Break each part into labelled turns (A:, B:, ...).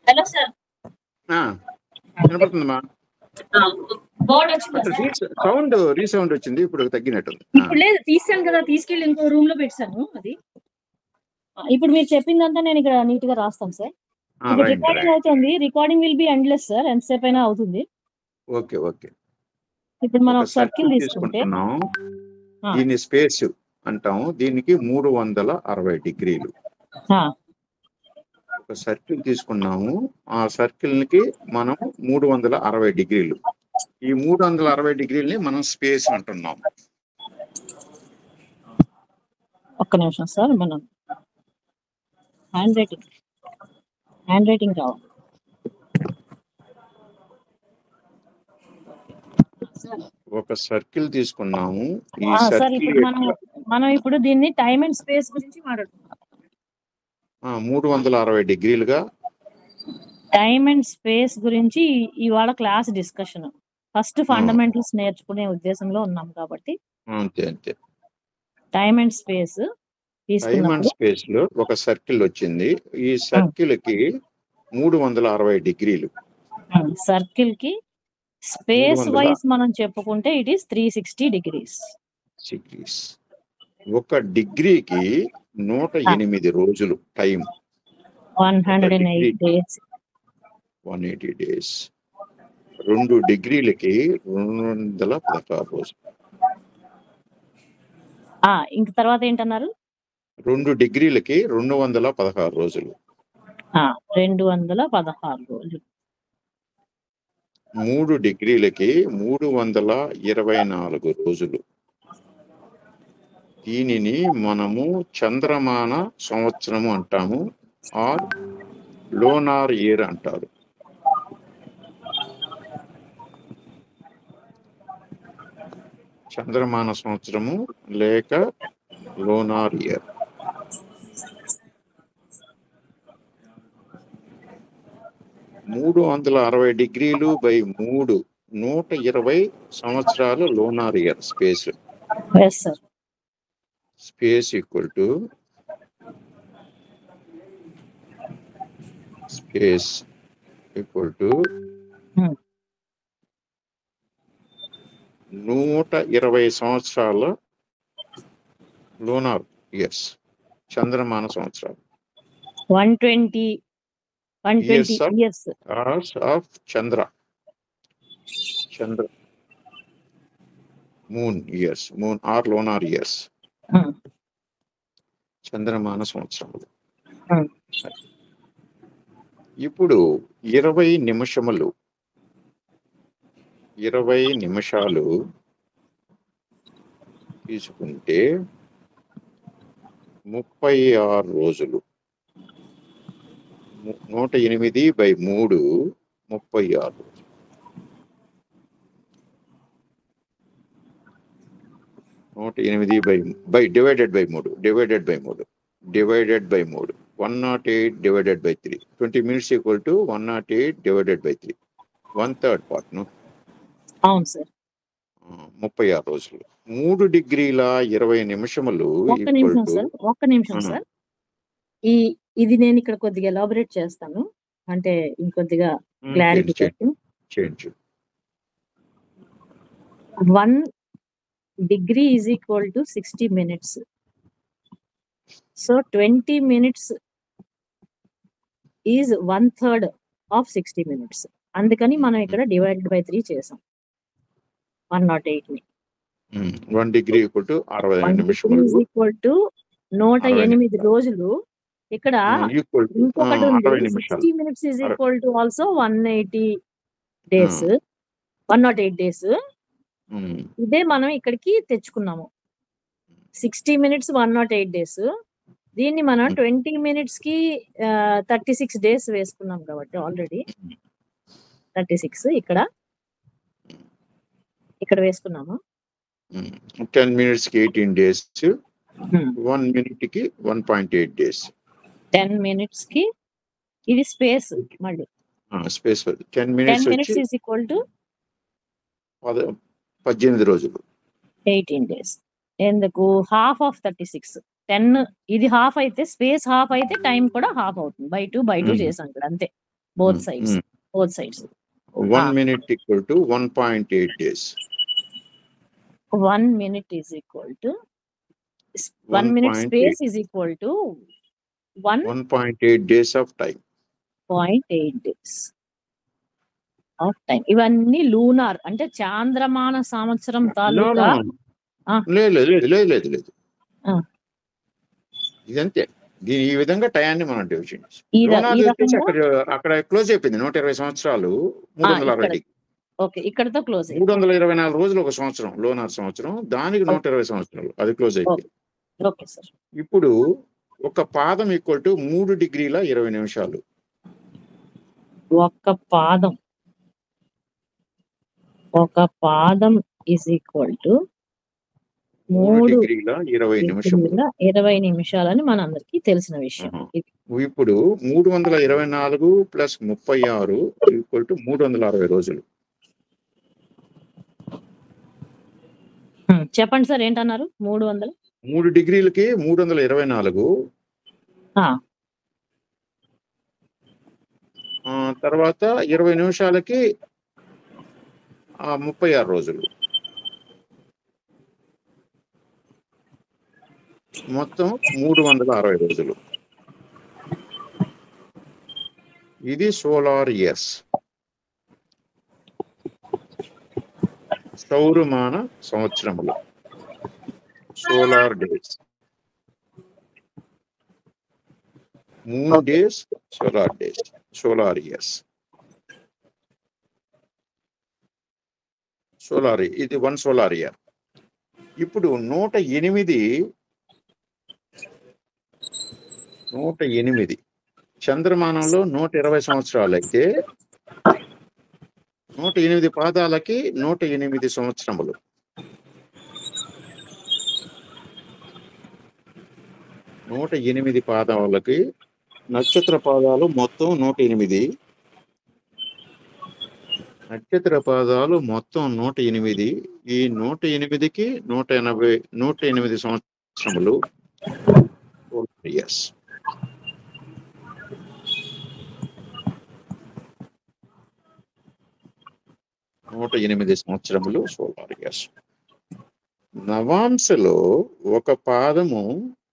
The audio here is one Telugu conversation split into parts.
A: హలో సార్
B: ఆ, వినపడుతుందమ్మా
A: బోర్డ్ వచ్చిందా సార్
B: సౌండ్ రీసౌండ్ వచ్చింది ఇప్పుడు తగ్గినట్టుంది ఆ,
A: ఇప్పుడు లేదు తీసాను కదా తీసుకెళ్ళి ఇంకో రూమ్ లో పెట్టాను అది ఆ, ఇప్పుడు మీరు చెప్పిందంతా నేను ఇక్కడ నీట్ గా రాస్తాను సార్
B: ఆ,
A: ఇప్పుడు
B: రైట్
A: రికార్డింగ్
B: రైట్
A: అవుతుంది recording will be endless sir ఎంతసేపు అయినా అవుతుంది
B: ఓకే ఓకే
A: ఇప్పుడు మనం
B: ఒక
A: ఒక సర్కిల్
B: సర్కిల్
A: తీసుకుంటే
B: తీసుకుంటున్నాం
A: ఆ.
B: దీని స్పేస్ అంటాము దీనికి మూడు వందల అరవై డిగ్రీలు
A: ఆ,
B: ఒక సర్కిల్ తీసుకున్నాము ఆ సర్కిల్ కి మనం మూడు వందల అరవై డిగ్రీలు ఈ మూడు వందల అరవై డిగ్రీలని మనం స్పేస్ అంటున్నాం
A: ఒక్క నిమిషం సార్ మనం హ్యాండ్ రైటింగ్ హ్యాండ్ రైటింగ్ కావాలి సార్
B: ఒక సర్కిల్ తీసుకున్నాము ఈ
A: ఆ, సార్
B: సర్కిల్
A: ఇప్పుడు మనం మనం ఇప్పుడు దీన్ని టైం అండ్ స్పేస్ గురించి మాట్లాడుతున్నాం
B: మూడు వందల అరవై డిగ్రీలుగా
A: టైం అండ్ స్పేస్ గురించి ఈ- ఇవాళ క్లాస్ డిస్కషన్ ఫస్ట్ ఫండమెంటల్స్ నేర్చుకునే ఉద్దేశంలో ఉన్నాం కాబట్టి
B: అంతే అంతే
A: time and space
B: time and
A: తీసుకున్నప్పుడు
B: స్పేస్ లో ఒక సర్కిల్ వచ్చింది ఈ సర్కిల్ కి మూడు వందల అరవై డిగ్రీలు
A: సర్కిల్ కి స్పేస్
B: 300
A: వైజ్ మనం చెప్పుకుంటే it is three sixty degrees
B: degrees ఒక డిగ్రీకి నూట ఎనిమిది రోజులు time
A: one hundred and eight
B: degree.
A: Days
B: one eighty days రెండు డిగ్రీలకి రెండు వందల పదహారు రోజులు
A: ఇంక తర్వాత ఏంటన్నారు
B: రెండు డిగ్రీలకి రెండు వందల పదహారు రోజులు
A: ఆ, రెండు వందల పదహారు రోజులు
B: మూడు డిగ్రీలకి మూడు వందల ఇరవై నాలుగు రోజులు దీనిని మనము చంద్రమాన సంవత్సరము అంటాము ఆర్ లోనార్ ఇయర్ అంటారు చంద్రమాన సంవత్సరము లేక లోనార్ ఇయర్ మూడు వందల అరవై డిగ్రీలు బై మూడు నూట ఇరవై సంవత్సరాలు lunar year space
A: yes sir
B: space equal to space equal to
A: Hmm.
B: నూట ఇరవై సంవత్సరాల లోనార్ ఇయర్స్ చంద్రమాన సంవత్సరాలు
A: one twenty one twenty
B: sir.
A: Years
B: hours of చంద్ర చంద్ర moon years moon or lunar years చంద్రమాన సంవత్సరములు
A: Hmm.
B: ఇప్పుడు ఇరవై నిమిషములు ఇరవై నిమిషాలు తీసుకుంటే ముప్పై ఆరు రోజులు ము- నూట ఎనిమిది బై మూడు ముప్పై ఆరు రోజులు నూట ఎనిమిది బై బై డివైడెడ్ బై మూడు డివైడెడ్ బై మూడు డివైడెడ్ బై మూడు one not eight divided by three twenty minutes equal to one not eight divided by three one third పార్ట్ను
A: అవును సార్
B: ముప్పై ఆరు రోజులు మూడు డిగ్రీల ఇరవై నిమిషములు
A: ఒక్క
B: ఈక్వల్
A: నిమిషం
B: టు
A: సార్ ఒక్క నిమిషం
B: ఆ.
A: సార్ ఈ ఇది నేను ఇక్కడ కొద్దిగా ఎలాబరేట్ చేస్తాను అంటే ఇంకొద్దిగా క్లారిటీ కోసం
B: change
A: one degree is equal to sixty minutes so twenty minutes is one third of sixty minutes అందుకని మనం ఇక్కడ డివైడెడ్ బై త్రీ చేసాం వన్ నాట్ ఎయిట్ ని
B: వన్ డిగ్రీ ఈక్వల్ టు అరవై
A: వన్ డిగ్రీ
B: నిమిషములు
A: ఈజ్ ఈక్వల్ టు నూట
B: అరవై
A: ఎనిమిది రోజులు ఇక్కడ
B: ఈక్వల్ టు
A: ఇంకొకటి
B: అరవై
A: ఉంది
B: నిమిషాలు
A: సిక్స్టీ మినిట్స్ ఈజ్
B: అర-
A: equal to also one eighty days one not eight days
B: um,
A: ఇదే మనం ఇక్కడికి తెచ్చుకున్నాము sixty minutes one not eight days దీన్ని మనం
B: Hmm.
A: ట్వంటీ మినిట్స్ కి థర్టీ సిక్స్ డేస్ వేసుకున్నాం కాబట్టి ఆల్రెడీ థర్టీ సిక్స్ ఇక్కడ ఇక్కడ వేసుకున్నాము
B: టెన్ మినిట్స్ కి ఎయిటీన్ డేస్ వన్ మినిట్ కి one point eight days
A: ten minutes కి ఇది స్పేస్ మళ్ళీ
B: space ten
A: ten
B: minutes
A: minutes
B: వచ్చి
A: ఈజ్ ఈక్వల్ టు
B: పద- పద్దెనిమిది రోజులు
A: ఎయిటీన్ డేస్ ఎందుకు half of thirty six ten ఇది హాఫ్ అయితే స్పేస్ హాఫ్ అయితే టైం కూడా హాఫ్ అవుతుంది by two by two
B: Hmm.
A: చేసాం ఇక్కడ అంతే both
B: Mm,
A: sides
B: mm.
A: Both sides
B: one
A: Ah.
B: Minute equal to one point eight days
A: one minute is equal to one minute
B: 1.8.
A: Space is equal to one
B: one point eight days of time
A: point eight days of time ఇవన్నీ లూనార్ అంటే చాంద్రమాన సంవత్సరం తాలూకా Ah.
B: లేదు లేదు లేదు లేదు లేదు లేదు
A: Ah.
B: ఇదంతే దీని ఈ విధంగా టయాన్ని మనం డివిజన్
A: ఈ ర-
B: లోనార్
A: ఈ
B: వచ్చేసి
A: రకంగా
B: అక్కడ అక్కడ క్లోజ్ అయిపోయింది నూట ఇరవై సంవత్సరాలు మూడు
A: Ah,
B: వందల అరవై
A: ఇక్కడ. ఓకే ఇక్కడతో క్లోజ్
B: మూడు వందల ఇరవై నాలుగు రోజులు ఒక సంవత్సరం లోనార్ సంవత్సరం దానికి నూట ఇరవై సంవత్సరాలు అది క్లోజ్ అయిపోయింది
A: ఓకే సార్
B: ఇప్పుడు ఒక పాదం ఈక్వల్ టు మూడు డిగ్రీల ఇరవై నిమిషాలు
A: ఒక పాదం ఒక పాదం ఈజ్ ఈక్వల్ టు
B: మూడు
A: మూడు
B: డిగ్రీల ఇరవై నిమిషములు
A: డిగ్రీల ఇరవై నిమిషాలని మనందరికీ తెలిసిన విషయం
B: ఆహా.
A: ఇది.
B: ఇప్పుడు మూడు వందల ఇరవై నాలుగు ప్లస్ ముప్పై ఆరు ఈక్వల్ టు మూడు వందల అరవై రోజులు
A: హ్మ్, చెప్పండి సార్ ఏంటన్నారు మూడు వందలు
B: మూడు డిగ్రీలకి మూడు వందల ఇరవై నాలుగు
A: ఆ.
B: ఆ, తర్వాత ఇరవై నిమిషాలకి ఆ, ముప్పై ఆరు రోజులు మొత్తం మూడు వందల అరవై రోజులు ఇది సోలార్ ఇయర్స్ సౌరమాన సంవత్సరములు solar days moon days solar days solar years solar ఇది వన్ సోలార్ ఇయర్ ఇప్పుడు నూట ఎనిమిది నూట ఎనిమిది చంద్రమానంలో నూట ఇరవై సంవత్సరాలు అయితే నూట ఎనిమిది పాదాలకి నూట ఎనిమిది సంవత్సరములు నూట ఎనిమిది పాదాలకి నక్షత్ర పాదాలు మొత్తం నూట ఎనిమిది నక్షత్ర పాదాలు మొత్తం నూట ఎనిమిది ఈ నూట ఎనిమిదికి నూట ఎనభై నూట ఎనిమిది సంవత్సరములు ఇయర్స్ నూట ఎనిమిది సంవత్సరములు సోలార్ ఇయర్స్ నవాంశలో ఒక పాదము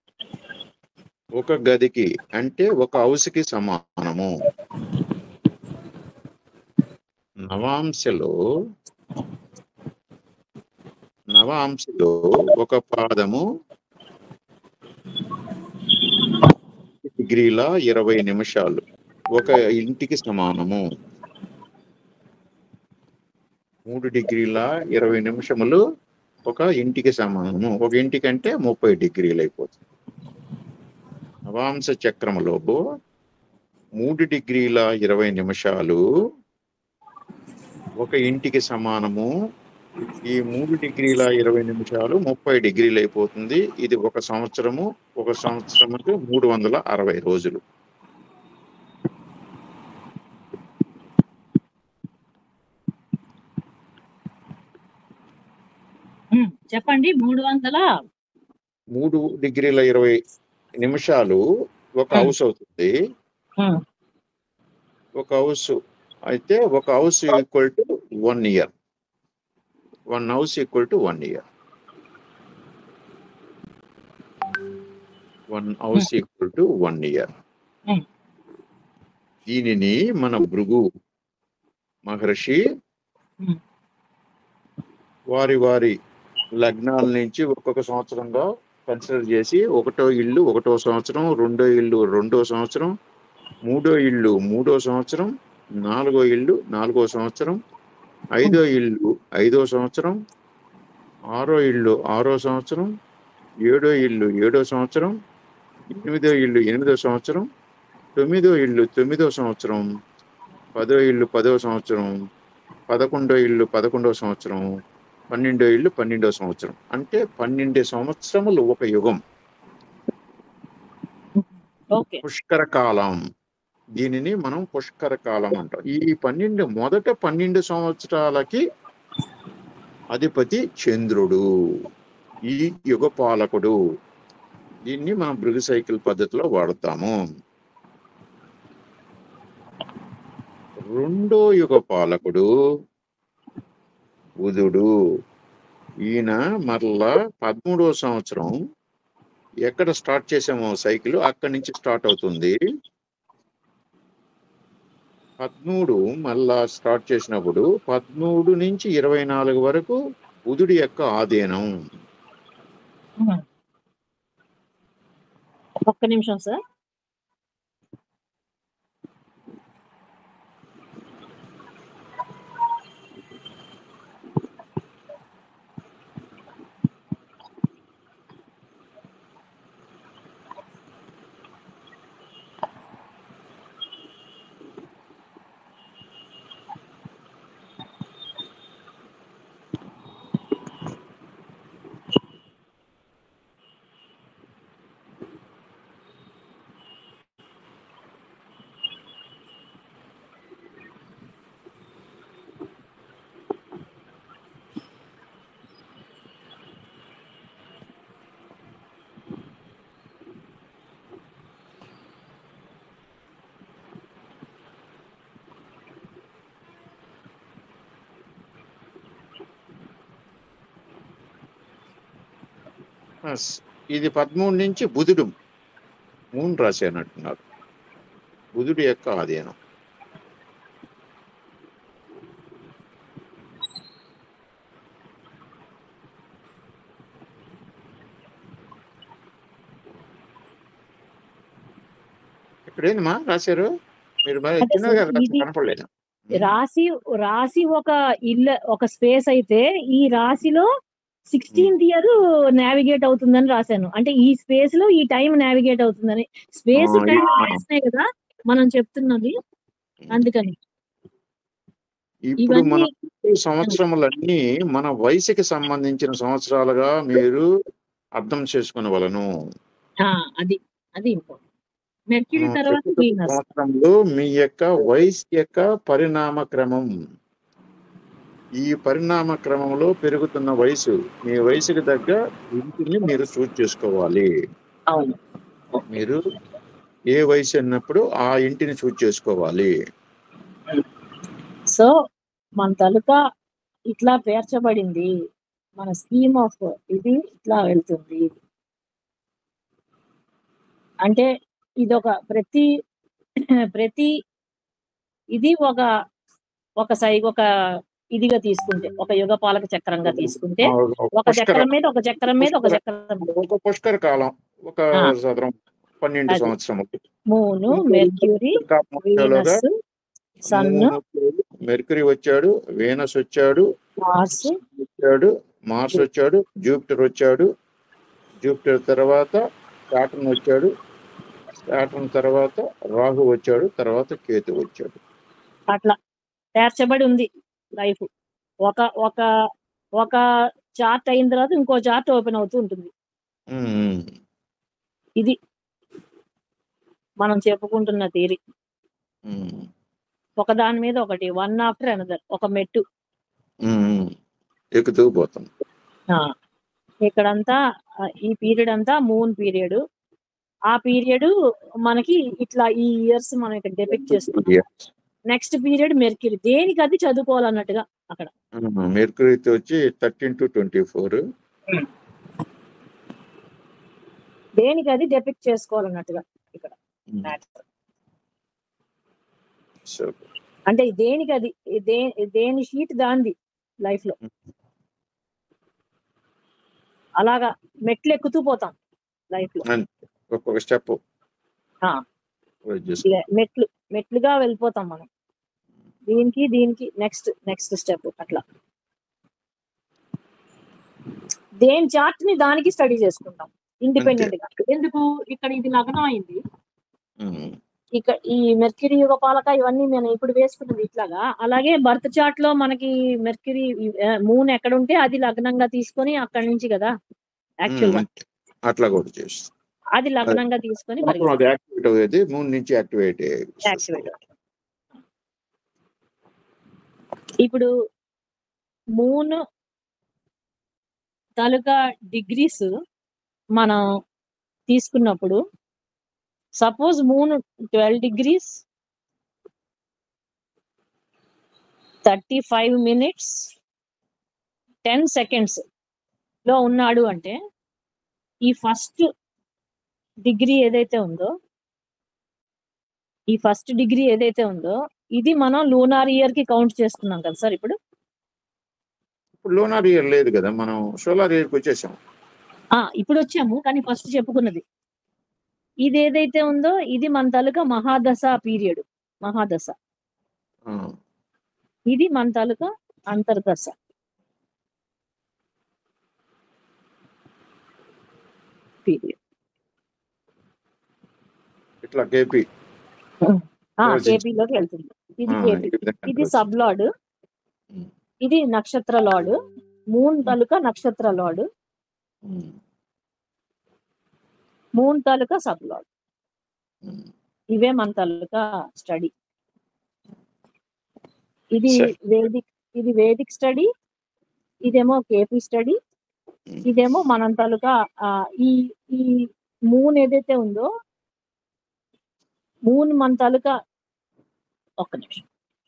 B: ఒక గదికి అంటే ఒక హౌస్కి సమానము నవాంశలో నవాంశలో ఒక పాదము డిగ్రీల ఇరవై నిమిషాలు ఒక ఇంటికి సమానము మూడు డిగ్రీల ఇరవై నిమిషములు ఒక ఇంటికి సమానము ఒక ఇంటికంటే ముప్పై డిగ్రీలు అయిపోతుంది నవాంశ చక్రములో మూడు డిగ్రీల ఇరవై నిమిషాలు ఒక ఇంటికి సమానము ఈ మూడు డిగ్రీల ఇరవై నిమిషాలు ముప్పై డిగ్రీలు అయిపోతుంది ఇది ఒక సంవత్సరము ఒక సంవత్సరముకు మూడు వందల అరవై రోజులు
A: హ్మ్, చెప్పండి మూడు వందల
B: మూడు డిగ్రీల ఇరవై నిమిషాలు ఒక
A: Hmm.
B: హౌస్ అవుతుంది
A: హ్మ్,
B: ఒక హౌస్ అయితే ఒక house equal to one year one house equal to one year one house equal to one year
A: Hmm.
B: దీనిని మన భృగు మహర్షి
A: Hmm.
B: వారి వారి లగ్నాల నుంచి ఒక్కొక్క సంవత్సరంగా కన్సిడర్ చేసి ఒకటో ఇల్లు ఒకటో సంవత్సరం రెండో ఇల్లు రెండో సంవత్సరం మూడో ఇల్లు మూడో సంవత్సరం నాలుగో ఇల్లు నాలుగో సంవత్సరం ఐదో ఇల్లు ఐదో సంవత్సరం ఆరో ఇల్లు ఆరో సంవత్సరం ఏడో ఇల్లు ఏడో సంవత్సరం ఎనిమిదో ఇల్లు ఎనిమిదో సంవత్సరం తొమ్మిదో ఇల్లు తొమ్మిదో సంవత్సరం పదో ఇల్లు పదో సంవత్సరం పదకొండో ఇల్లు పదకొండో సంవత్సరం పన్నెండో ఇల్లు పన్నెండో సంవత్సరం అంటే పన్నెండు సంవత్సరములు ఒక యుగం
A: ఓకే
B: పుష్కర కాలం దీనిని మనం పుష్కర కాలం అంటాం ఈ పన్నెండు మొదట పన్నెండు సంవత్సరాలకి అధిపతి చంద్రుడు ఈ యుగ పాలకుడు దీన్ని మనం భృగు సైకిల్ పద్ధతిలో వాడతాము రెండో యుగ పాలకుడు బుధుడు ఈయన మరలా పదమూడవ సంవత్సరం ఎక్కడ స్టార్ట్ చేసామో సైకిల్ అక్కడి నుంచి స్టార్ట్ అవుతుంది పదమూడు మళ్ళా స్టార్ట్ చేసినప్పుడు పదమూడు నుంచి ఇరవై నాలుగు వరకు బుధుడి యొక్క ఆధీనం
A: ఒక్క నిమిషం సార్
B: ఎస్. ఇది పదమూడు నుంచి బుధుడు మూన్ రాశి అని అంటున్నారు బుధుడి యొక్క ఆధీనం ఇక్కడ ఏందమ్మా రాశారు మీరు మరి
A: అంటే
B: చిన్నగా
A: సార్
B: రాసి
A: ఇది-
B: కనపడలేదు
A: రాశి రాశి ఒక ఇల్ల ఒక స్పేస్ అయితే ఈ రాశిలో సిక్స్టీన్త్ ఇయర్ నావిగేట్ అవుతుందని రాశాను అంటే ఈ స్పేస్ లో ఈ టైం నావిగేట్ అవుతుందని స్పేస్
B: ఆ,
A: టైం
B: ఈ-
A: కదా మనం చెప్తున్నది అందుకని
B: ఇప్పుడు మన
A: ఇవన్నీ
B: సంవత్సరములన్నీ మన వయసుకి సంబంధించిన సంవత్సరాలుగా మీరు అర్థం చేసుకునవలను
A: ఆ, అది అది ఇంపార్టెంట్ మెర్క్యూరీ
B: ఆ,
A: తర్వాత
B: ప్రస్తుత
A: వీనస్
B: సంవత్సరంలో మీ యొక్క వయసు యొక్క పరిణామ క్రమం ఈ పరిణామ క్రమంలో పెరుగుతున్న వయసు మీ వయసుకి తగ్గ ఇంటిని మీరు చూస్ చేసుకోవాలి
A: అవును
B: మీరు ఏ వయసు అన్నప్పుడు ఆ ఇంటిని చూస్ చేసుకోవాలి
A: సో మన తలుక ఇట్లా పేర్చబడింది మన స్కీమ్ ఆఫ్ ఇది ఇట్లా వెళ్తుంది అంటే ఇదొక ప్రతి ప్రతి ఇది ఒక ఒక సై ఒక ఇదిగా తీసుకుంటే ఒక యుగ పాలక చక్రంగా తీసుకుంటే
B: ఆ,
A: ఒక
B: పుష్కర
A: చక్రం మీద ఒక చక్రం మీద ఒక చక్రం
B: ఒక పుష్కర కాలం ఒక
A: ఆ.
B: సదరం పన్నెండు
A: అది.
B: సంవత్సరములు
A: మూను
B: ఇంకో
A: మెర్క్యూరీ
B: కాలంలోగా
A: వీనస్ సన్
B: మెర్కురీ వచ్చాడు వీనస్ వచ్చాడు
A: మార్స్
B: వచ్చాడు మార్స్ వచ్చాడు జూపిటర్ వచ్చాడు జూపిటర్ తర్వాత సాటర్న్ వచ్చాడు సాటర్న్ తర్వాత రాహు వచ్చాడు తర్వాత కేతు వచ్చాడు
A: అట్లా పేర్చబడి ఉంది లైఫ్ ఒక ఒక ఒక చార్ట్ అయిన తర్వాత ఇంకో చార్ట్ ఓపెన్ అవుతూ ఉంటుంది
B: ఉమ్,
A: ఇది మనం చెప్పుకుంటున్న థియరీ
B: ఉమ్,
A: ఒక దాని మీద ఒకటి వన్ ఆఫ్టర్ అనదర్ ఒక మెట్టు
B: ఉమ్. ఎక్కుతూ పోతాం
A: ఆ, ఇక్కడంతా ఆ, ఈ పీరియడ్ అంతా మూన్ పీరియడ్ ఆ పీరియడ్ మనకి ఇట్లా ఈ ఇయర్స్ మనం ఇక్కడ డెపిక్ట్ చేస్తున్నాం నెక్స్ట్ పీరియడ్ మెర్క్యూరీ దేనికి అది చదువుకోవాలన్నట్టుగా అక్కడ
B: మెర్కురీతో వచ్చి థర్టీన్ టు ట్వంటీ ఫోర్
A: దేనికి అది డెపిక్ట్ చేసుకోవాలన్నట్టుగా ఇక్కడ matter. అంటే దేనికి అది దే దేని షీట్ దాంది లైఫ్ లో అలాగా మెట్లు ఎక్కుతూ పోతాం లైఫ్ లో
B: ఒక్కొక్క స్టెప్
A: ఆ. ఇలా మెట్లు మెట్లుగా వెళ్ళిపోతాం మనం దీనికి దీనికి నెక్స్ట్ నెక్స్ట్ స్టెప్ అట్లా దేని చార్ట్ ని దానికి స్టడీ చేసుకుంటాం ఇండిపెండెంట్ గా ఎందుకు ఇక్కడ ఇది లగ్నం అయింది ఇక్కడ ఈ మెర్క్యూరీ యుగ పాలక ఇవన్నీ మనం ఇప్పుడు వేసుకున్నది ఇట్లాగా అలాగే బర్త్ చార్ట్ లో మనకి మెర్క్యూరీ మూన్ ఎక్కడ ఉంటే అది లగ్నంగా తీసుకొని అక్కడి నుంచి కదా యాక్చువల్ గా
B: అట్లా కూడా చేస్తాం
A: అది లగ్నంగా తీసుకొని
B: మొత్తం అది యాక్టివేట్ అయ్యేది మూడు నుంచి యాక్టివేట్
A: యాక్టివేట్ ఇప్పుడు మూన్ తాలూకా డిగ్రీస్ మనం తీసుకున్నప్పుడు suppose moon twelve degrees thirty five minutes ten seconds లో ఉన్నాడు అంటే ఈ ఫస్ట్ డిగ్రీ ఏదైతే ఉందో ఈ ఫస్ట్ డిగ్రీ ఏదైతే ఉందో ఇది మనం లూనార్ ఇయర్ కి కౌంట్ చేసుకున్నాం కదా సార్ ఇప్పుడు
B: ఇప్పుడు లోనార్ ఇయర్ లేదు కదా మనం సోలార్ ఇయర్కి వచ్చేసాం
A: ఆ ఇప్పుడు వచ్చాము కానీ ఫస్ట్ చెప్పుకున్నది ఇది ఏదైతే ఉందో ఇది మన తాలూకా మహాదశ పీరియడ్ మహాదశ
B: ఆ,
A: ఇది మన తాలూకా అంతర్దశ పీరియడ్
B: ఇట్లా కేపీ రోజు.
A: కేపీలోకి వెళ్తుంది ఇది
B: ఆ,
A: కేపీ
B: ఈ విధంగా
A: ఇది
B: రోజు.
A: సబ్ లార్డ్
B: ఉమ్.
A: ఇది నక్షత్ర లార్డ్ మూన్ తాలూకా నక్షత్ర లార్డ్
B: ఉమ్,
A: మూన్ తాలూకా సబ్ లార్డ్
B: ఉమ్.
A: ఇవే మన తాలూకా స్టడీ ఇది
B: సరే.
A: వేదిక్ ఇది వేదిక్ స్టడీ ఇదేమో కేపీ స్టడీ
B: ఉమ్.
A: ఇదేమో మన తాలూకా ఆ, ఈ ఈ మూన్ ఏదైతే ఉందో మూన్ మన తాలూకా ఒక్క నిమిషం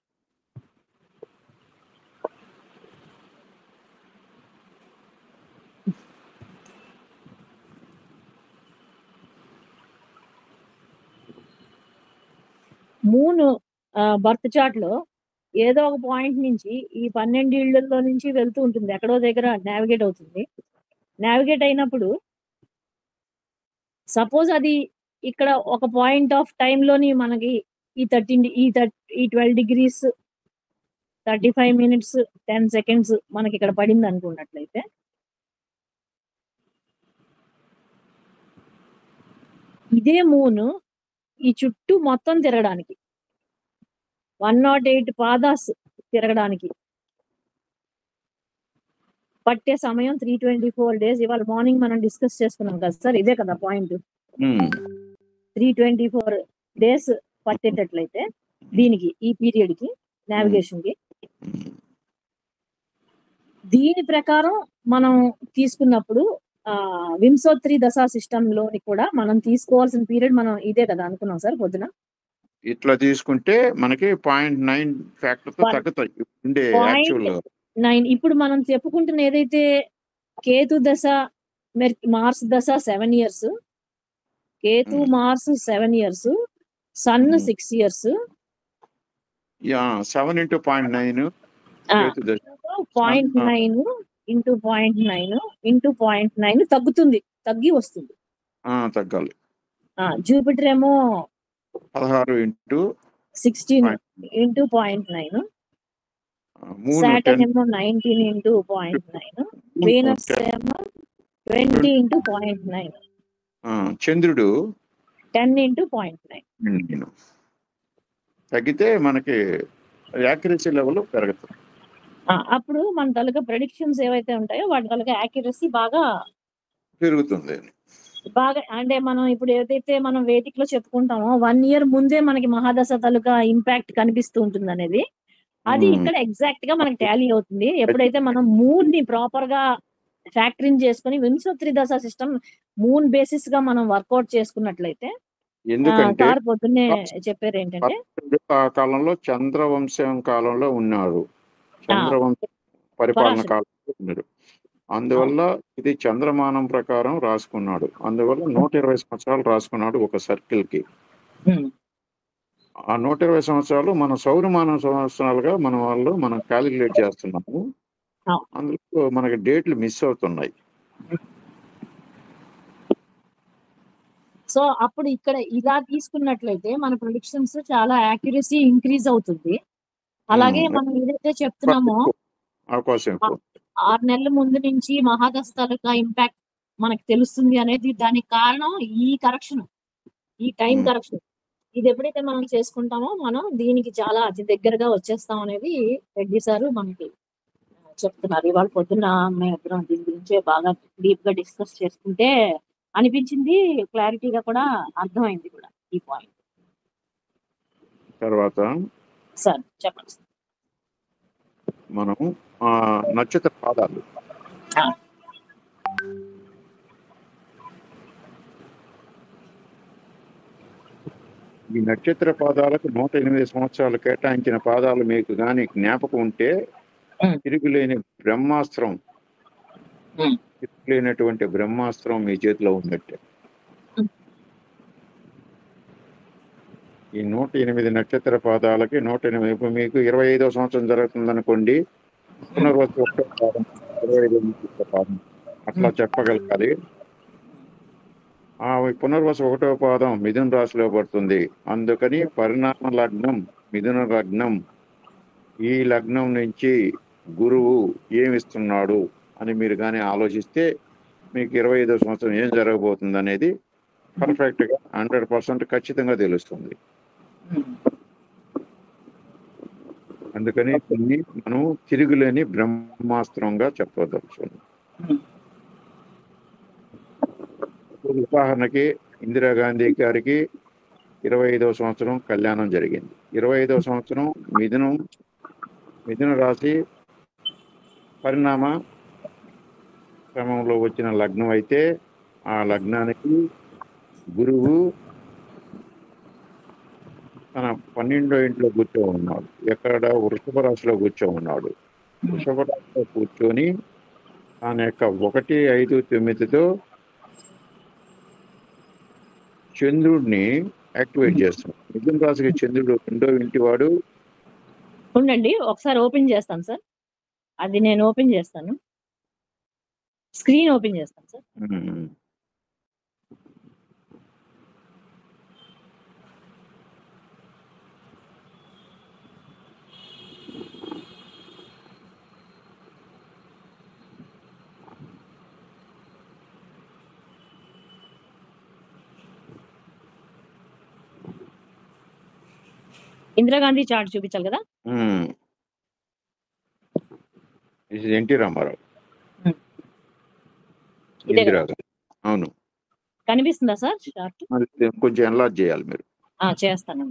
A: మూన్ బర్త్ చార్ట్ లో ఏదో ఒక పాయింట్ నుంచి ఈ పన్నెండు ఇళ్లలో నుంచి వెళ్తూ ఉంటుంది ఎక్కడో దగ్గర నావిగేట్ అవుతుంది నావిగేట్ అయినప్పుడు సపోజ్ అది ఇక్కడ ఒక పాయింట్ ఆఫ్ లోని మనకి ఈ థర్టీన్ ఈ థర్ ఈ twelve degrees thirty five minutes ten seconds మనకి ఇక్కడ పడింది అనుకున్నట్లయితే ఇదే మూన్ ఈ చుట్టూ మొత్తం తిరగడానికి వన్ నాట్ ఎయిట్ పాదాస్ తిరగడానికి పట్టే సమయం త్రీ ట్వంటీ ఫోర్ డేస్ ఇవాళ మార్నింగ్ మనం డిస్కస్ చేసుకున్నాం కదా సార్ ఇదే కదా పాయింట్
B: ఉమ్,
A: త్రీ ట్వంటీ ఫోర్ డేస్ పట్టేటట్లయితే దీనికి ఈ పీరియడ్ కి నావిగేషన్ కి
B: ఉమ్.
A: దీని ప్రకారం మనం తీసుకున్నప్పుడు ఆ వింశోత్రి దశా సిస్టమ్ లోని కూడా మనం తీసుకోవాల్సిన పీరియడ్ మనం ఇదే కదా అనుకున్నాం సార్ పొద్దున
B: ఇట్లా తీసుకుంటే మనకి పాయింట్ నైన్ ఫ్యాక్టర్ తో
A: Point-
B: తగ్గుతాయి ఉండే
A: Point-
B: యాక్చువల్
A: నైన్ ఇప్పుడు మనం చెప్పుకుంటున్న ఏదైతే కేతు దశ మెర్- మార్స్ దశ seven years Ketu
B: Hmm.
A: Mars seven years sun
B: Hmm.
A: Six years
B: seven into point nine
A: point
B: Ah.
A: Nine into point nine into point nine తగ్గుతుంది తగ్గి వస్తుంది
B: తగ్గాలి
A: జూపిటర్ ఏమో
B: పదహారు into
A: sixteen
B: Point.
A: Into point nine
B: మూడు
A: సాటర్న్
B: టెన్
A: ఏమో nineteen into point nine Venus ఏమో ట్వంటీ ఇంటూ పాయింట్ నైన్
B: చంద్రుడు
A: టెన్ ఇంటూ పాయింట్ నైన్
B: నేను తగ్గితే మనకి యాక్యురసీ లెవెల్ పెరుగుతుంది
A: అప్పుడు మన తాలూకా ప్రెడిక్షన్స్ ఏవైతే ఉంటాయో వాటి తాలూకా యాక్యురసీ బాగా
B: పెరుగుతుంది
A: బాగా అంటే మనం ఇప్పుడు ఏదైతే మనం వేదిక్ లో చెప్పుకుంటామో వన్ ఇయర్ ముందే మనకి మహాదశ తాలూకా ఇంపాక్ట్ కనిపిస్తూ ఉంటుంది అనేది అది
B: Hmm.
A: ఇక్కడ ఎగ్జాక్ట్ గా మనకి టాలీ అవుతుంది ఎప్పుడైతే మనం మూన్ ని ప్రాపర్ గా ఫ్యాక్టరింగ్ చేసుకుని వింశోత్రి దశ సిస్టమ్ మూన్ బేసిస్ గా మనం వర్కౌట్ చేసుకున్నట్లయితే ఆ,
B: ఎందుకంటే
A: సార్ పొద్దున్నే చెప్పారు ఏంటంటే
B: ఆ కాలంలో చంద్రవంశం కాలంలో ఉన్నారు చంద్రవంశం పరిపాలన
A: పరాశర.
B: కాలంలో ఉన్నారు అందువల్ల ఇది చంద్రమానం ప్రకారం రాసుకున్నాడు అందువల్ల నూట ఇరవై సంవత్సరాలు రాసుకున్నాడు ఒక సర్కిల్ కి
A: ఉమ్,
B: ఆ నూట ఇరవై సంవత్సరాలు మన సౌరమానం సంవత్సరాలుగా మన వాళ్ళు మనం క్యాలిక్యులేట్ చేస్తున్నాము
A: ఆ.
B: అందులో మనకి డేట్లు మిస్ అవుతున్నాయి
A: సో అప్పుడు ఇక్కడ ఇలా తీసుకున్నట్లయితే మన ప్రొడిక్షన్స్ చాలా యాక్యురసీ ఇంక్రీజ్ అవుతుంది అలాగే
B: ఉమ్.
A: మనం ఏదైతే చెప్తున్నామో
B: అవకాశం ఎక్కువ
A: ఆరు నెలల ముందు నుంచి మహాదశ తాలూకా ఇంపాక్ట్ మనకు తెలుస్తుంది అనేది దానికి కారణం ఈ కరెక్షన్ ఈ టైం
B: Hmm.
A: కరెక్షన్ ఇది ఎప్పుడైతే మనం చేసుకుంటామో మనం దీనికి చాలా అతి దగ్గరగా వచ్చేస్తాం అనేది రెడ్డి సారు మనకి చెప్తున్నారు ఇవాళ పొద్దున్న మేము ఇద్దరం దీని గురించి బాగా డీప్ గా డిస్కస్ చేసుకుంటే అనిపించింది క్లారిటీగా కూడా అర్థమైంది కూడా ఈ పాయింట్
B: తర్వాత
A: సార్ చెప్పండి సార్.
B: మనం ఆ నక్షత్ర పాదాలు
A: ఆ.
B: ఈ నక్షత్ర పాదాలకు నూట ఎనిమిది సంవత్సరాలు కేటాయించిన పాదాలు మీకు గాని జ్ఞాపకం ఉంటే
A: Hmm.
B: తిరుగులేని బ్రహ్మాస్త్రం
A: Hmm.
B: తిరుగులేనటువంటి బ్రహ్మాస్త్రం మీ చేతిలో ఉన్నట్టే
A: Hmm.
B: ఈ నూట ఎనిమిది నక్షత్ర పాదాలకి నూట ఎనిమిది ఇప్పుడు మీకు ఇరవై ఐదో సంవత్సరం జరుగుతుంది అనుకోండి పునర్వసు ఒకటో పాదం ఇరవై ఐదో నక్షత్ర పాదం అట్లా చెప్పగలగాలి ఆ పునర్వసు ఒకటో పాదం మిథున రాశిలో పడుతుంది అందుకని పరిణామ లగ్నం మిథున లగ్నం ఈ లగ్నం నుంచి గురువు ఏమిస్తున్నాడు అని మీరు కానీ ఆలోచిస్తే మీకు ఇరవై ఐదో సంవత్సరం ఏం జరగబోతుంది అనేది పర్ఫెక్ట్ గా హండ్రెడ్ పర్సెంట్ ఖచ్చితంగా తెలుస్తుంది అందుకని దీన్ని మనం తిరుగులేని బ్రహ్మాస్త్రంగా చెప్పదలుచున్నాం ఇప్పుడు ఉదాహరణకి ఇందిరాగాంధీ గారికి ఇరవై ఐదవ సంవత్సరం కళ్యాణం జరిగింది ఇరవై ఐదవ సంవత్సరం మిథునం మిథున రాశి పరిణామ క్రమంలో వచ్చిన లగ్నం అయితే ఆ లగ్నానికి గురువు తన పన్నెండో ఇంట్లో కూర్చో ఉన్నాడు ఎక్కడ వృషభ రాశిలో కూర్చో ఉన్నాడు వృషభ రాశిలో కూర్చొని తన యొక్క ఒకటి ఐదు తొమ్మిదితో చంద్రుడిని యాక్టివేట్ చేస్తున్నాడు మిథున రాశికి చంద్రుడు రెండో ఇంటి వాడు
A: ఉండండి ఒకసారి ఓపెన్ చేస్తాను సార్ అది నేను ఓపెన్ చేస్తాను స్క్రీన్ ఓపెన్ చేస్తాను సార్
B: ఉమ్,
A: ఇందిరాగాంధీ చార్ట్ చూపించాలి కదా
B: ఉమ్. ఇది ఎన్టీ రామారావు
A: ఉమ్. ఇదే కదా
B: ఇందిరా అవును
A: కనిపిస్తుందా సార్ చార్ట్
B: మరి దీన్ని కొంచెం ఎన్లార్జ్ చేయాలి మీరు
A: చేస్తాను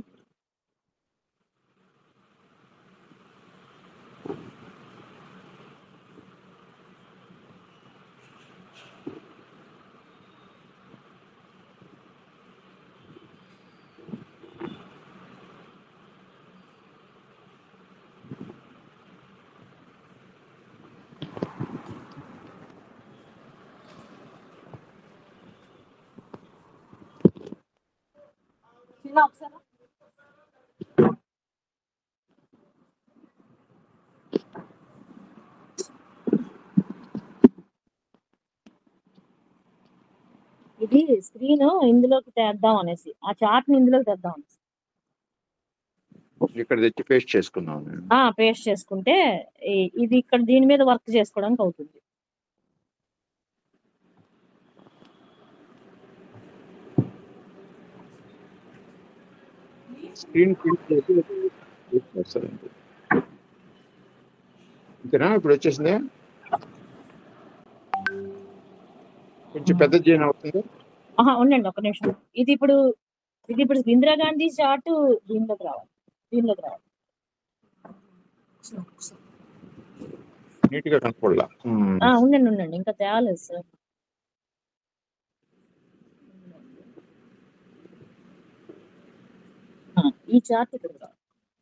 A: చిన్న ఒకసారి ఇది స్క్రీన్ ఇందులోకి తెద్దాం అనేసి ఆ చార్ట్ ని ఇందులోకి తెద్దాం అనేసి
B: ఇక్కడ తెచ్చి పేస్ట్ చేసుకున్నాను నేను
A: ఆ పేస్ట్ చేసుకుంటే ఈ- ఇది ఇక్కడ దీని మీద వర్క్ చేసుకోవడానికి అవుతుంది
B: స్క్రీన్ ప్రింట్ చేసి పేస్ట్ చేస్తానండి ఇంతనా ఇప్పుడు వచ్చేసిందే కొంచెం పెద్ద చేయని అవుతుంది
A: ఆహా ఉండండి ఒక నిమిషం ఇది ఇప్పుడు ఇది ఇప్పుడు ఇందిరాగాంధీ చార్ట్ దీనిలోకి రావాలి దీనిలోకి రావాలి
B: నీట్ గా కనపడలా ఉమ్.
A: ఆ, ఉండండి ఉండండి ఇంకా తేలేదు సార్ ఆ, ఈ చార్ట్ ఇక్కడ రావాలి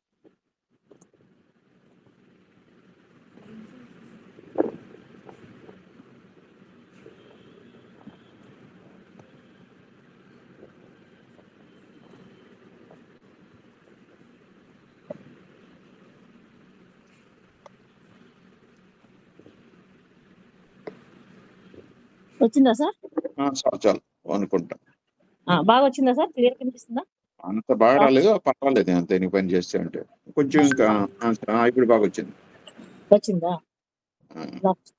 A: వచ్చిందా సార్
B: ఆ, చాలు చాలు అనుకుంటా
A: ఆ, బాగా వచ్చిందా సార్ క్లియర్ కనిపిస్తుందా
B: అంత బాగా రాలేదు పర్వాలేదు అంత ఎన్ని పని చేస్తే అంటే కొంచెం ఇంకా ఆ, ఆ, ఇప్పుడు బాగా వచ్చింది
A: వచ్చిందా
B: ఆ,
A: లాక్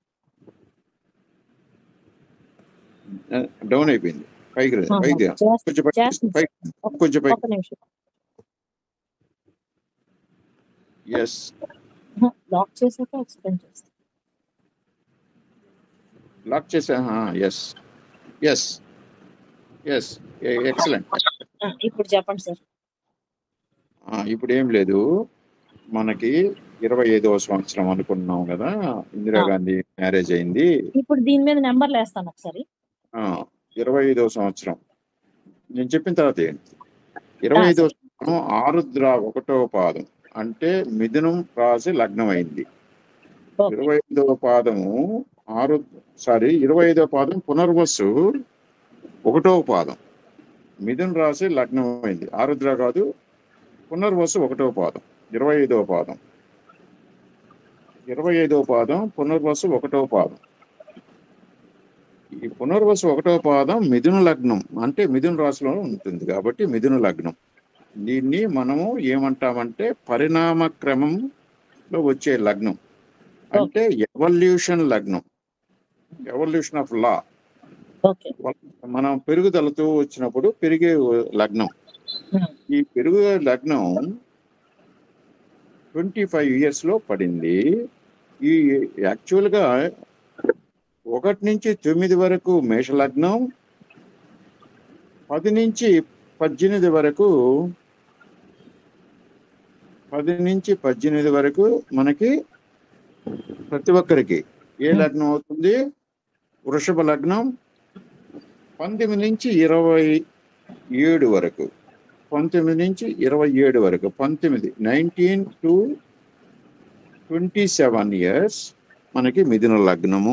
B: డౌన్ అయిపోయింది పైకి రా,
A: ఆహా,
B: పైకి రా.
A: చేస్తా-
B: కొంచెం పైకి
A: చేస్తాను.
B: పైకి కొంచెం పైకి
A: ఒక్క నిమిషం
B: ఎస్
A: ఆహా, లాక్ చేశాక ఎక్స్ప్లెయిన్ చేస్తాను
B: లాక్ చేసా ఎస్ ఎస్ ఎస్ ఎక్సలెంట్
A: ఆ, ఇప్పుడు చెప్పండి సార్
B: ఇప్పుడు ఏం లేదు మనకి ఇరవై ఐదవ సంవత్సరం అనుకున్నాం కదా ఇందిరాగాంధీ మ్యారేజ్ అయింది
A: ఇప్పుడు దీని మీద నెంబర్లు వేస్తాను ఒకసారి
B: ఆ, ఇరవై ఐదవ సంవత్సరం నేను చెప్పిన తర్వాత ఏంటి ఇరవై ఐదో సంవత్సరం ఆరుద్ర ఒకటో పాదం అంటే మిథునం రాశి లగ్నం అయింది
A: ఓకే
B: ఇరవై ఐదవ పాదము ఆరు సారీ ఇరవై ఐదవ పాదం పునర్వసు ఒకటో పాదం మిథున రాశి లగ్నం అయింది ఆరుద్ర కాదు పునర్వసు ఒకటో పాదం ఇరవై ఐదవ పాదం ఇరవై ఐదవ పాదం పునర్వసు ఒకటో పాదం ఈ పునర్వసు ఒకటో పాదం మిథున లగ్నం అంటే మిథున రాశిలో ఉంటుంది కాబట్టి మిథున లగ్నం దీన్ని మనము ఏమంటామంటే పరిణామ క్రమంలో వచ్చే లగ్నం అంటే ఎవల్యూషన్ లగ్నం ఎవల్యూషన్ ఆఫ్ లా
A: ఓకే
B: మనం పెరుగుదలతో వచ్చినప్పుడు పెరిగే లగ్నం
A: Hmm.
B: ఈ పెరుగు లగ్నం ట్వంటీ ఫైవ్ ఇయర్స్ లో పడింది ఈ యాక్చువల్ గా ఒకటి నుంచి తొమ్మిది వరకు మేష లగ్నం పది నుంచి పద్దెనిమిది వరకు పది నుంచి పద్దెనిమిది వరకు మనకి ప్రతి ఒక్కరికి ఏ
A: Hmm.
B: లగ్నం అవుతుంది వృషభ లగ్నం పంతొమ్మిది నుంచి ఇరవై ఏడు వరకు పంతొమ్మిది నుంచి ఇరవై ఏడు వరకు పంతొమ్మిది nineteen to twenty seven years మనకి మిథున లగ్నము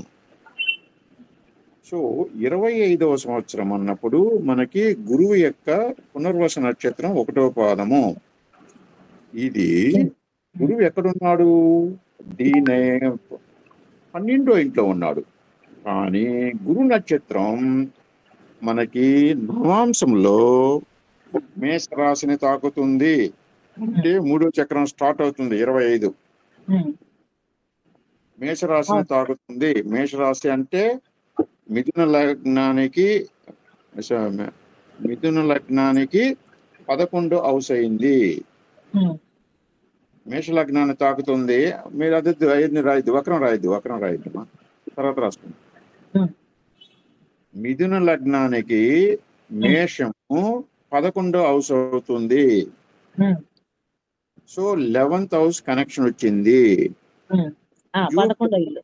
B: సో ఇరవై ఐదవ సంవత్సరం అన్నప్పుడు మనకి గురువు యొక్క పునర్వస నక్షత్రం ఒకటో పాదము ఇది గురువు ఎక్కడున్నాడు దీనే పన్నెండో ఇంట్లో ఉన్నాడు కానీ గురు నక్షత్రం మనకి నవాంశంలో మేషరాశిని తాకుతుంది అంటే మూడో చక్రం స్టార్ట్ అవుతుంది ఇరవై ఐదు
A: ఉమ్,
B: మేషరాశిని తాకుతుంది మేషరాశి అంటే మిథున లగ్నానికి స- మిథున లగ్నానికి పదకొండు హౌస్ అయింది
A: ఉమ్,
B: మేష లగ్నాన్ని తాకుతుంది మీరు అది ఐదుని రాయద్దు వక్రం రాయద్దు వక్రం రాయద్దు అమ్మా. తర్వాత రాసుకోండి
A: Hmm.
B: మిథున లగ్నానికి మేషము పదకొండో హౌస్ అవుతుంది
A: ఉమ్,
B: సో లెవెన్త్ హౌస్ కనెక్షన్ వచ్చింది
A: ఉమ్. ఆ, పదకొండో ఇల్లు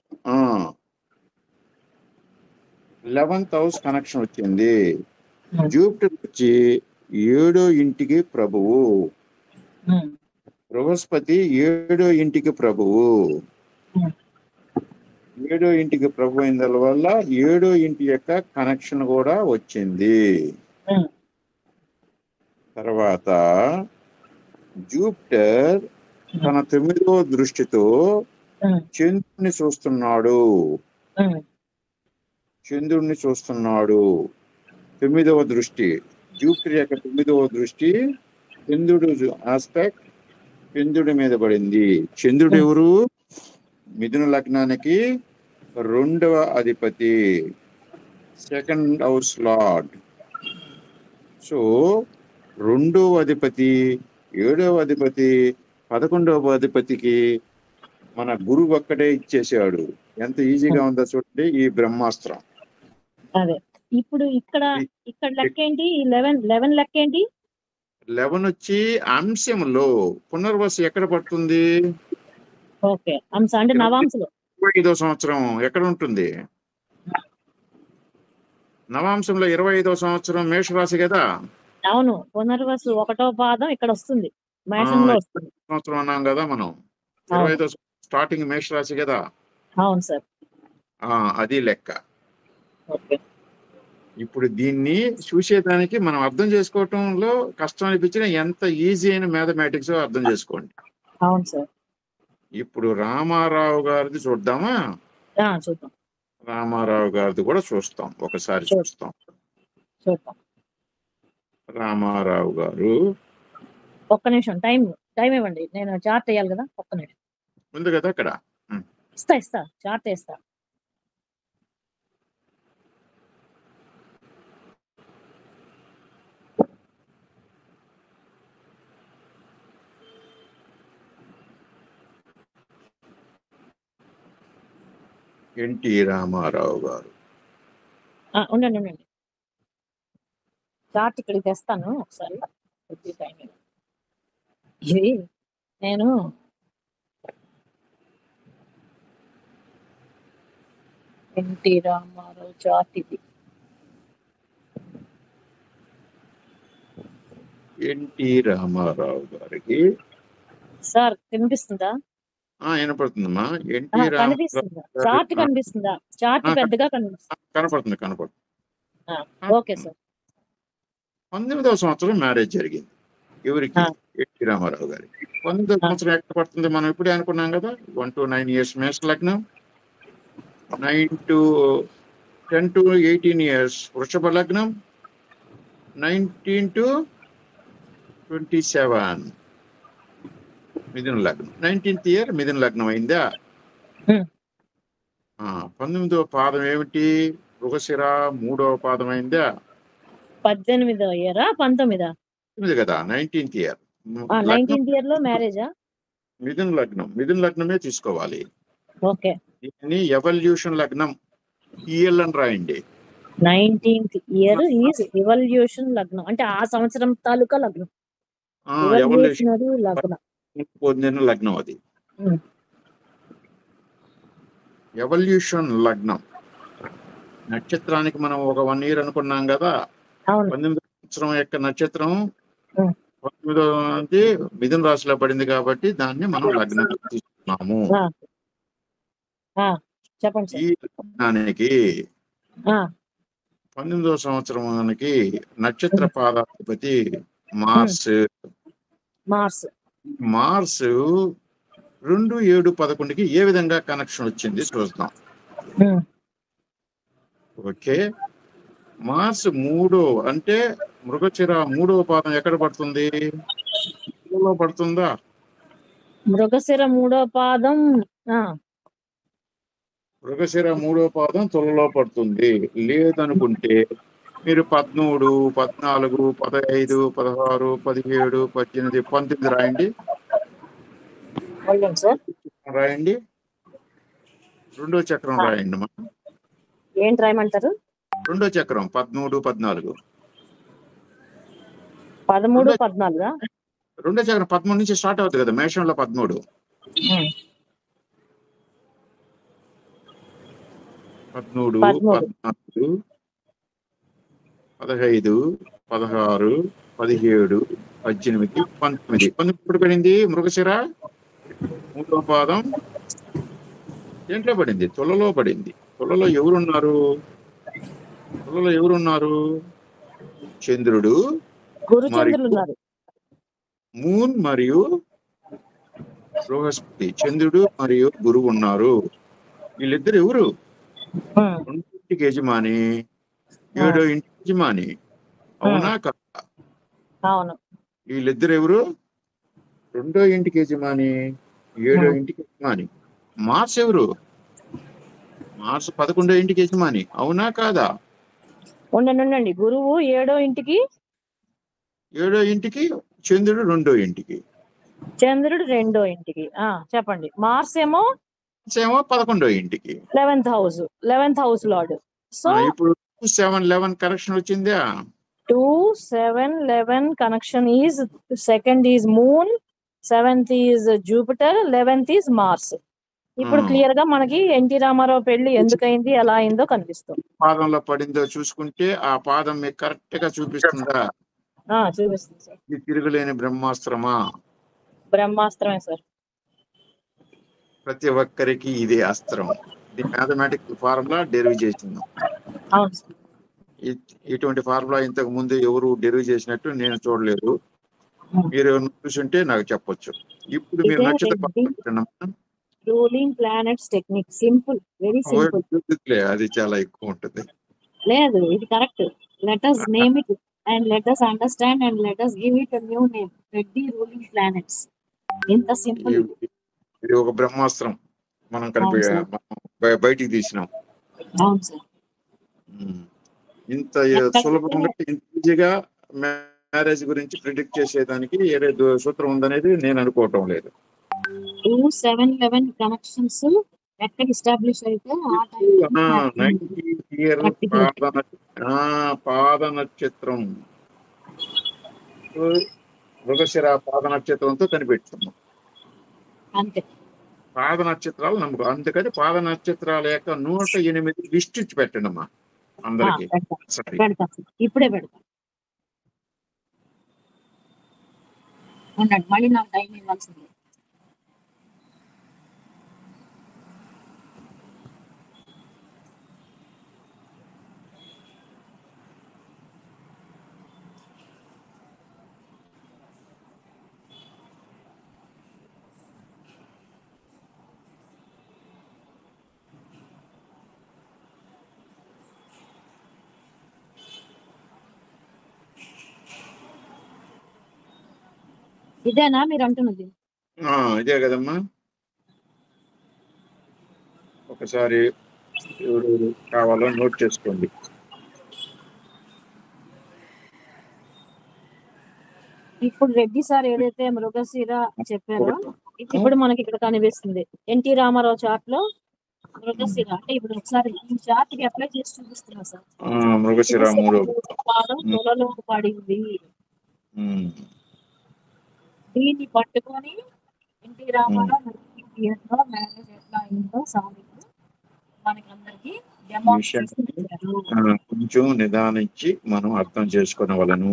B: లెవెన్త్ హౌస్ కనెక్షన్ వచ్చింది
A: Hmm.
B: జూపిటర్ వచ్చి ఏడో ఇంటికి ప్రభువు
A: ఉమ్,
B: బృహస్పతి ఏడో ఇంటికి ప్రభువు
A: Hmm.
B: ఏడో ఇంటికి ప్రభు అయిన వల్ల ఏడో ఇంటి యొక్క కనెక్షన్ కూడా వచ్చింది
A: ఉమ్,
B: తర్వాత జూపిటర్ తన తొమ్మిదో దృష్టితో
A: ఉమ్,
B: చంద్రుడిని చూస్తున్నాడు
A: ఉమ్,
B: చంద్రుడిని చూస్తున్నాడు తొమ్మిదవ దృష్టి జూపిటర్ యొక్క తొమ్మిదవ దృష్టి చంద్రుడు ఆస్పెక్ట్ చంద్రుడి మీద పడింది చంద్రుడు ఎవరు మిథున లగ్నానికి రెండవ అధిపతి సెకండ్ హౌస్ లార్డ్ సో రెండవ అధిపతి ఏడవ అధిపతి పదకొండవ అధిపతికి మన గురువు ఒక్కడే ఇచ్చేసాడు ఎంత ఈజీగా ఉందో చూడండి ఈ బ్రహ్మాస్త్రం
A: అదే ఇప్పుడు ఇక్కడ ఇక్కడ లెక్క ఏంటి లెవెన్ లెవెన్ లెక్క ఏంటి
B: లెవెన్ వచ్చి అంశంలో పునర్వసు ఎక్కడ పడుతుంది
A: ఓకే అంశ అంటే నవాంశలో
B: ఇరవై ఐదో సంవత్సరం ఎక్కడ ఉంటుంది నవాంశంలో ఇరవై ఐదో సంవత్సరం మేషరాశి కదా
A: అవును పునర్వసు ఒకటో పాదం ఇక్కడ వస్తుంది మేషంలో వస్తుంది
B: సంవత్సరం అన్నాం కదా మనం ఇరవై ఐదో స్టార్టింగ్ మేషరాశి కదా
A: అవును సార్
B: ఆ అది లెక్క
A: ఓకే
B: ఇప్పుడు దీన్ని చూసేదానికి మనం అర్థం చేసుకోవటంలో కష్టం అనిపించిన ఎంత ఈజీ అయిన మ్యాథమెటిక్స్ అర్థం చేసుకోండి
A: అవును సార్
B: ఇప్పుడు రామారావు గారిది చూద్దామా
A: ఆ, చూద్దాం
B: రామారావు గారిది కూడా చూస్తాం ఒకసారి
A: Sure.
B: చూస్తాం
A: చూద్దాం
B: రామారావు గారు
A: ఒక్క నిమిషం టైం టైం ఇవ్వండి నేను చార్ట్ వేయాలి కదా ఒక్క నిమిషం
B: ఉంది కదా అక్కడ
A: ఇస్తా ఇస్తా చార్ట్ వేస్తా
B: ఎన్టీ రామారావు గారు
A: ఆ, ఉండండి ఉండండి చార్ట్ ఇక్కడికి తెస్తాను ఒకసారి కొద్ది టైం ఇవ్వండి. ఇది నేను ఎన్టీ రామారావు చార్ట్ ఇది
B: ఎన్టీ రామారావు గారికి
A: సార్ కనిపిస్తుందా
B: ఆ వినపడుతుందమ్మా
A: ఆ,
B: ఎన్టీ రామారావు
A: కనిపిస్తుందా చార్ట్ కనిపిస్తుందా చార్ట్
B: ఆ,
A: పెద్దగా కనిపిస్తుంది
B: కనపడుతుంది కనపడుతుంది
A: ఓకే సార్
B: పంతొమ్మిదవ సంవత్సరం మ్యారేజ్ జరిగింది ఎవరికి
A: ఆ.
B: ఎన్టీ రామారావు గారికి పంతొమ్మిదవ సంవత్సరం ఎక్కడ పడుతుంది మనం ఇప్పుడే అనుకున్నాం కదా వన్ టు నైన్ ఇయర్స్ మేష లగ్నం nine to ten to eighteen years వృషభ లగ్నం నైన్టీన్ టు ట్వంటీ సెవెన్ మిథున లగ్నం నైన్టీన్త్ ఇయర్ మిథున లగ్నం అయిందా
A: Hmm.
B: ఆ, పంతొమ్మిదవ పాదం ఏమిటి మృగశిర మూడవ పాదం అయిందా
A: పద్దెనిమిదో ఇయరా పంతొమ్మిదా
B: ఉంది కదా నైన్టీన్త్ ఇయర్
A: నైన్టీన్త్ ఇయర్ లో మ్యారేజా
B: మిథున్ లగ్నం మిథున్ లగ్నమే తీసుకోవాలి
A: ఓకే
B: దీన్ని ఎవల్యూషన్ లగ్నం ఈఎల్ అని రాయండి
A: నైన్టీన్త్ ఇయర్ ఈజ్ ఇవల్యూషన్ లగ్నం అంటే ఆ సంవత్సరం తాలూకా లగ్నం
B: ఎవల్యూషన్
A: ఇవల్యూషనరీ లగ్నం
B: పొందిన లగ్నం అది
A: Hmm.
B: ఎవల్యూషన్ లగ్నం నక్షత్రానికి మనం ఒక వన్ ఇయర్ అనుకున్నాం కదా
A: అవును
B: పంతొమ్మిది సంవత్సరం యొక్క నక్షత్రం
A: Hmm.
B: పంతొమ్మిదవది మిథున రాశిలో పడింది కాబట్టి దాన్ని మనం లగ్నం తీసుకున్నాము
A: ఆ. ఆ, చెప్పండి సార్
B: ఈ లగ్నానికి
A: ఆ,
B: పంతొమ్మిదవ సంవత్సరానికి నక్షత్ర పాదాధిపతి మార్స్
A: మార్స్
B: మార్స్ రెండు ఏడు పదకొండుకి ఏ విధంగా కనెక్షన్ వచ్చింది చూద్దాం
A: ఉమ్,
B: ఓకే మార్స్ మూడో అంటే మృగచిర మూడవ పాదం ఎక్కడ పడుతుంది మూడోలో పడుతుందా
A: మృగశిర మూడో పాదం ఆ,
B: మృగశిర మూడో పాదం తులలో పడుతుంది లేదనుకుంటే మీరు పదమూడు పద్నాలుగు పదహైదు పదహారు పదిహేడు పద్దెనిమిది పంతొమ్మిది రాయండి
A: వెళ్ళండి సార్
B: రాయండి రెండో చక్రం రాయండి అమ్మా.
A: ఏంటి రాయమంటారు
B: రెండో చక్రం పదమూడు పద్నాలుగు
A: పదమూడు పద్నాలుగా
B: రెండో చక్రం పదమూడు నుంచి స్టార్ట్ అవుతుంది కదా మేషంలో పదమూడు
A: ఉమ్,
B: పదమూడు
A: పదమూడు.
B: పద్నాలుగు పదహైదు పదహారు పదిహేడు పద్దెనిమిది పంతొమ్మిది పంతొమ్మిది ఎప్పుడు పడింది మృగశిర మూడో పాదం దేంట్లో పడింది తులలో పడింది తులలో ఎవరున్నారు తులలో ఎవరున్నారు చంద్రుడు
A: గురుచంద్రులు ఉన్నారు
B: మూన్ మరియు బృహస్పతి చంద్రుడు మరియు గురువు ఉన్నారు వీళ్ళిద్దరు ఎవరు
A: ఉమ్,
B: రెండో ఇంటికి యజమాని ఏడో ఇంటికి యజమాని అవునా కాదా
A: అవును
B: వీళ్ళిద్దరు ఎవరు రెండో ఇంటికి యజమాని ఏడో
A: Hmm.
B: ఇంటికి యజమాని మార్స్ ఎవరు మార్స్ పదకొండో ఇంటికి యజమాని అవునా కాదా
A: ఉండండి ఉండండి గురువు ఏడో ఇంటికి
B: ఏడో ఇంటికి చంద్రుడు రెండో ఇంటికి
A: చంద్రుడు రెండో ఇంటికి ఆ చెప్పండి మార్స్ ఏమో
B: ఏమో పదకొండో ఇంటికి
A: eleventh house eleventh house lord so
B: ఆ, ఇప్పుడు సెవెన్ లెవెన్ కరెక్షన్ వచ్చిందా
A: two seven eleven connection is second is moon seventh is Jupiter eleventh is Mars ఇప్పుడు
B: Hmm.
A: క్లియర్ గా మనకి ఎన్టీ రామారావు పెళ్లి ఎందుకైంది ఎలా అయిందో కనిపిస్తుంది
B: పాదంలో పడిందో చూసుకుంటే ఆ పాదం మీకు కరెక్ట్ గా చూపిస్తుందా
A: ఆ చూపిస్తుంది సార్
B: ఇది తిరుగులేని బ్రహ్మాస్త్రమా
A: బ్రహ్మాస్త్రమే సార్
B: ప్రతి ఒక్కరికి ఇదే అస్త్రం ఇది మ్యాథమెటికల్ ఫార్ములా డెరివ్ చేసింది
A: అవును సార్
B: ఇ- ఇటువంటి ఫార్ములా ఇంతకు ముందు ఎవరు డెరివ్ చేసినట్టు నేను చూడలేదు
A: Hmm.
B: మీరు ఎవరైనా చూసుంటే నాకు చెప్పొచ్చు ఇప్పుడు మీరు
A: ఇదే
B: నక్షత్ర
A: రెడ్డి.
B: పాదం పెట్టండమ్మా.
A: Ruling planets technique simple very simple
B: ఎందుకులే, అది చాలా ఎక్కువ ఉంటుంది
A: లేదు ఇది correct let us name it and let us understand and let us give it new name Reddy ruling planets ఎంత సింపుల్
B: ఇది- ఇది ఒక బ్రహ్మాస్త్రం మనం కనిపి
A: అవును సార్.
B: మనం బయ- బయటికి తీసినాం
A: అవును సార్
B: ఉమ్. ఇంత
A: ఎక్కడ-
B: సులభంగా ఇంత ఈజీగా మ్యారేజ్ గురించి ప్రిడిక్ట్ చేసేదానికి ఏదో దు- సూత్రం ఉందనేది నేను అనుకోవటం లేదు
A: టూ సెవెన్ లెవెన్ కనెక్షన్స్ ఎక్కడ ఎస్టాబ్లిష్ అయితే ఆ time
B: నైన్టీన్త్ ఇయర్
A: Practical.
B: పాద నక్ష- ఆ, పాద నక్షత్రం మృగశిర పాద నక్షత్రంతో కనిపెడుతున్నాం
A: అంతే
B: పాద నక్షత్రాలు నమ్మకం అందుకని పాద నక్షత్రాల యొక్క నూట ఎనిమిది లిస్ట్ ఇచ్చి పెట్టండి అమ్మా
A: ఆ,
B: అందరికి
A: పెడతా
B: సరే
A: పెడతా ఇప్పుడే పెడతా ఉండండి మళ్ళీ నాకు టైం ఇవ్వాల్సింది ఇదేనా మీరు అంటున్నది
B: ఆ, ఇదే కదమ్మా ఒకసారి ఎవరు కావాలో నోట్ చేసుకోండి
A: ఇప్పుడు రెడ్డి సార్ ఏదైతే మృగశిర చెప్పారో ఇది ఇప్పుడు మనకి ఇక్కడ కనిపిస్తుంది ఎన్టీ రామారావు చార్ట్ లో మృగశిర అంటే ఇప్పుడు ఒకసారి ఈ చార్ట్ కి అప్లై చేసి చూపిస్తున్నా సార్
B: ఆ, మృగశిర మూడు
A: పాదం తొలలో పడింది
B: ఉమ్,
A: దీన్ని పట్టుకొని ఎన్టీ రామారావు ఇయర్ లో మ్యారేజ్ ఎట్లా అయిందో సాంగ్ మనకి అందరికి డెమోన్స్ట్రేషన్ ఇచ్చారు
B: ఆ, కొంచెం నిదానించి మనం అర్థం చేసుకోనవలను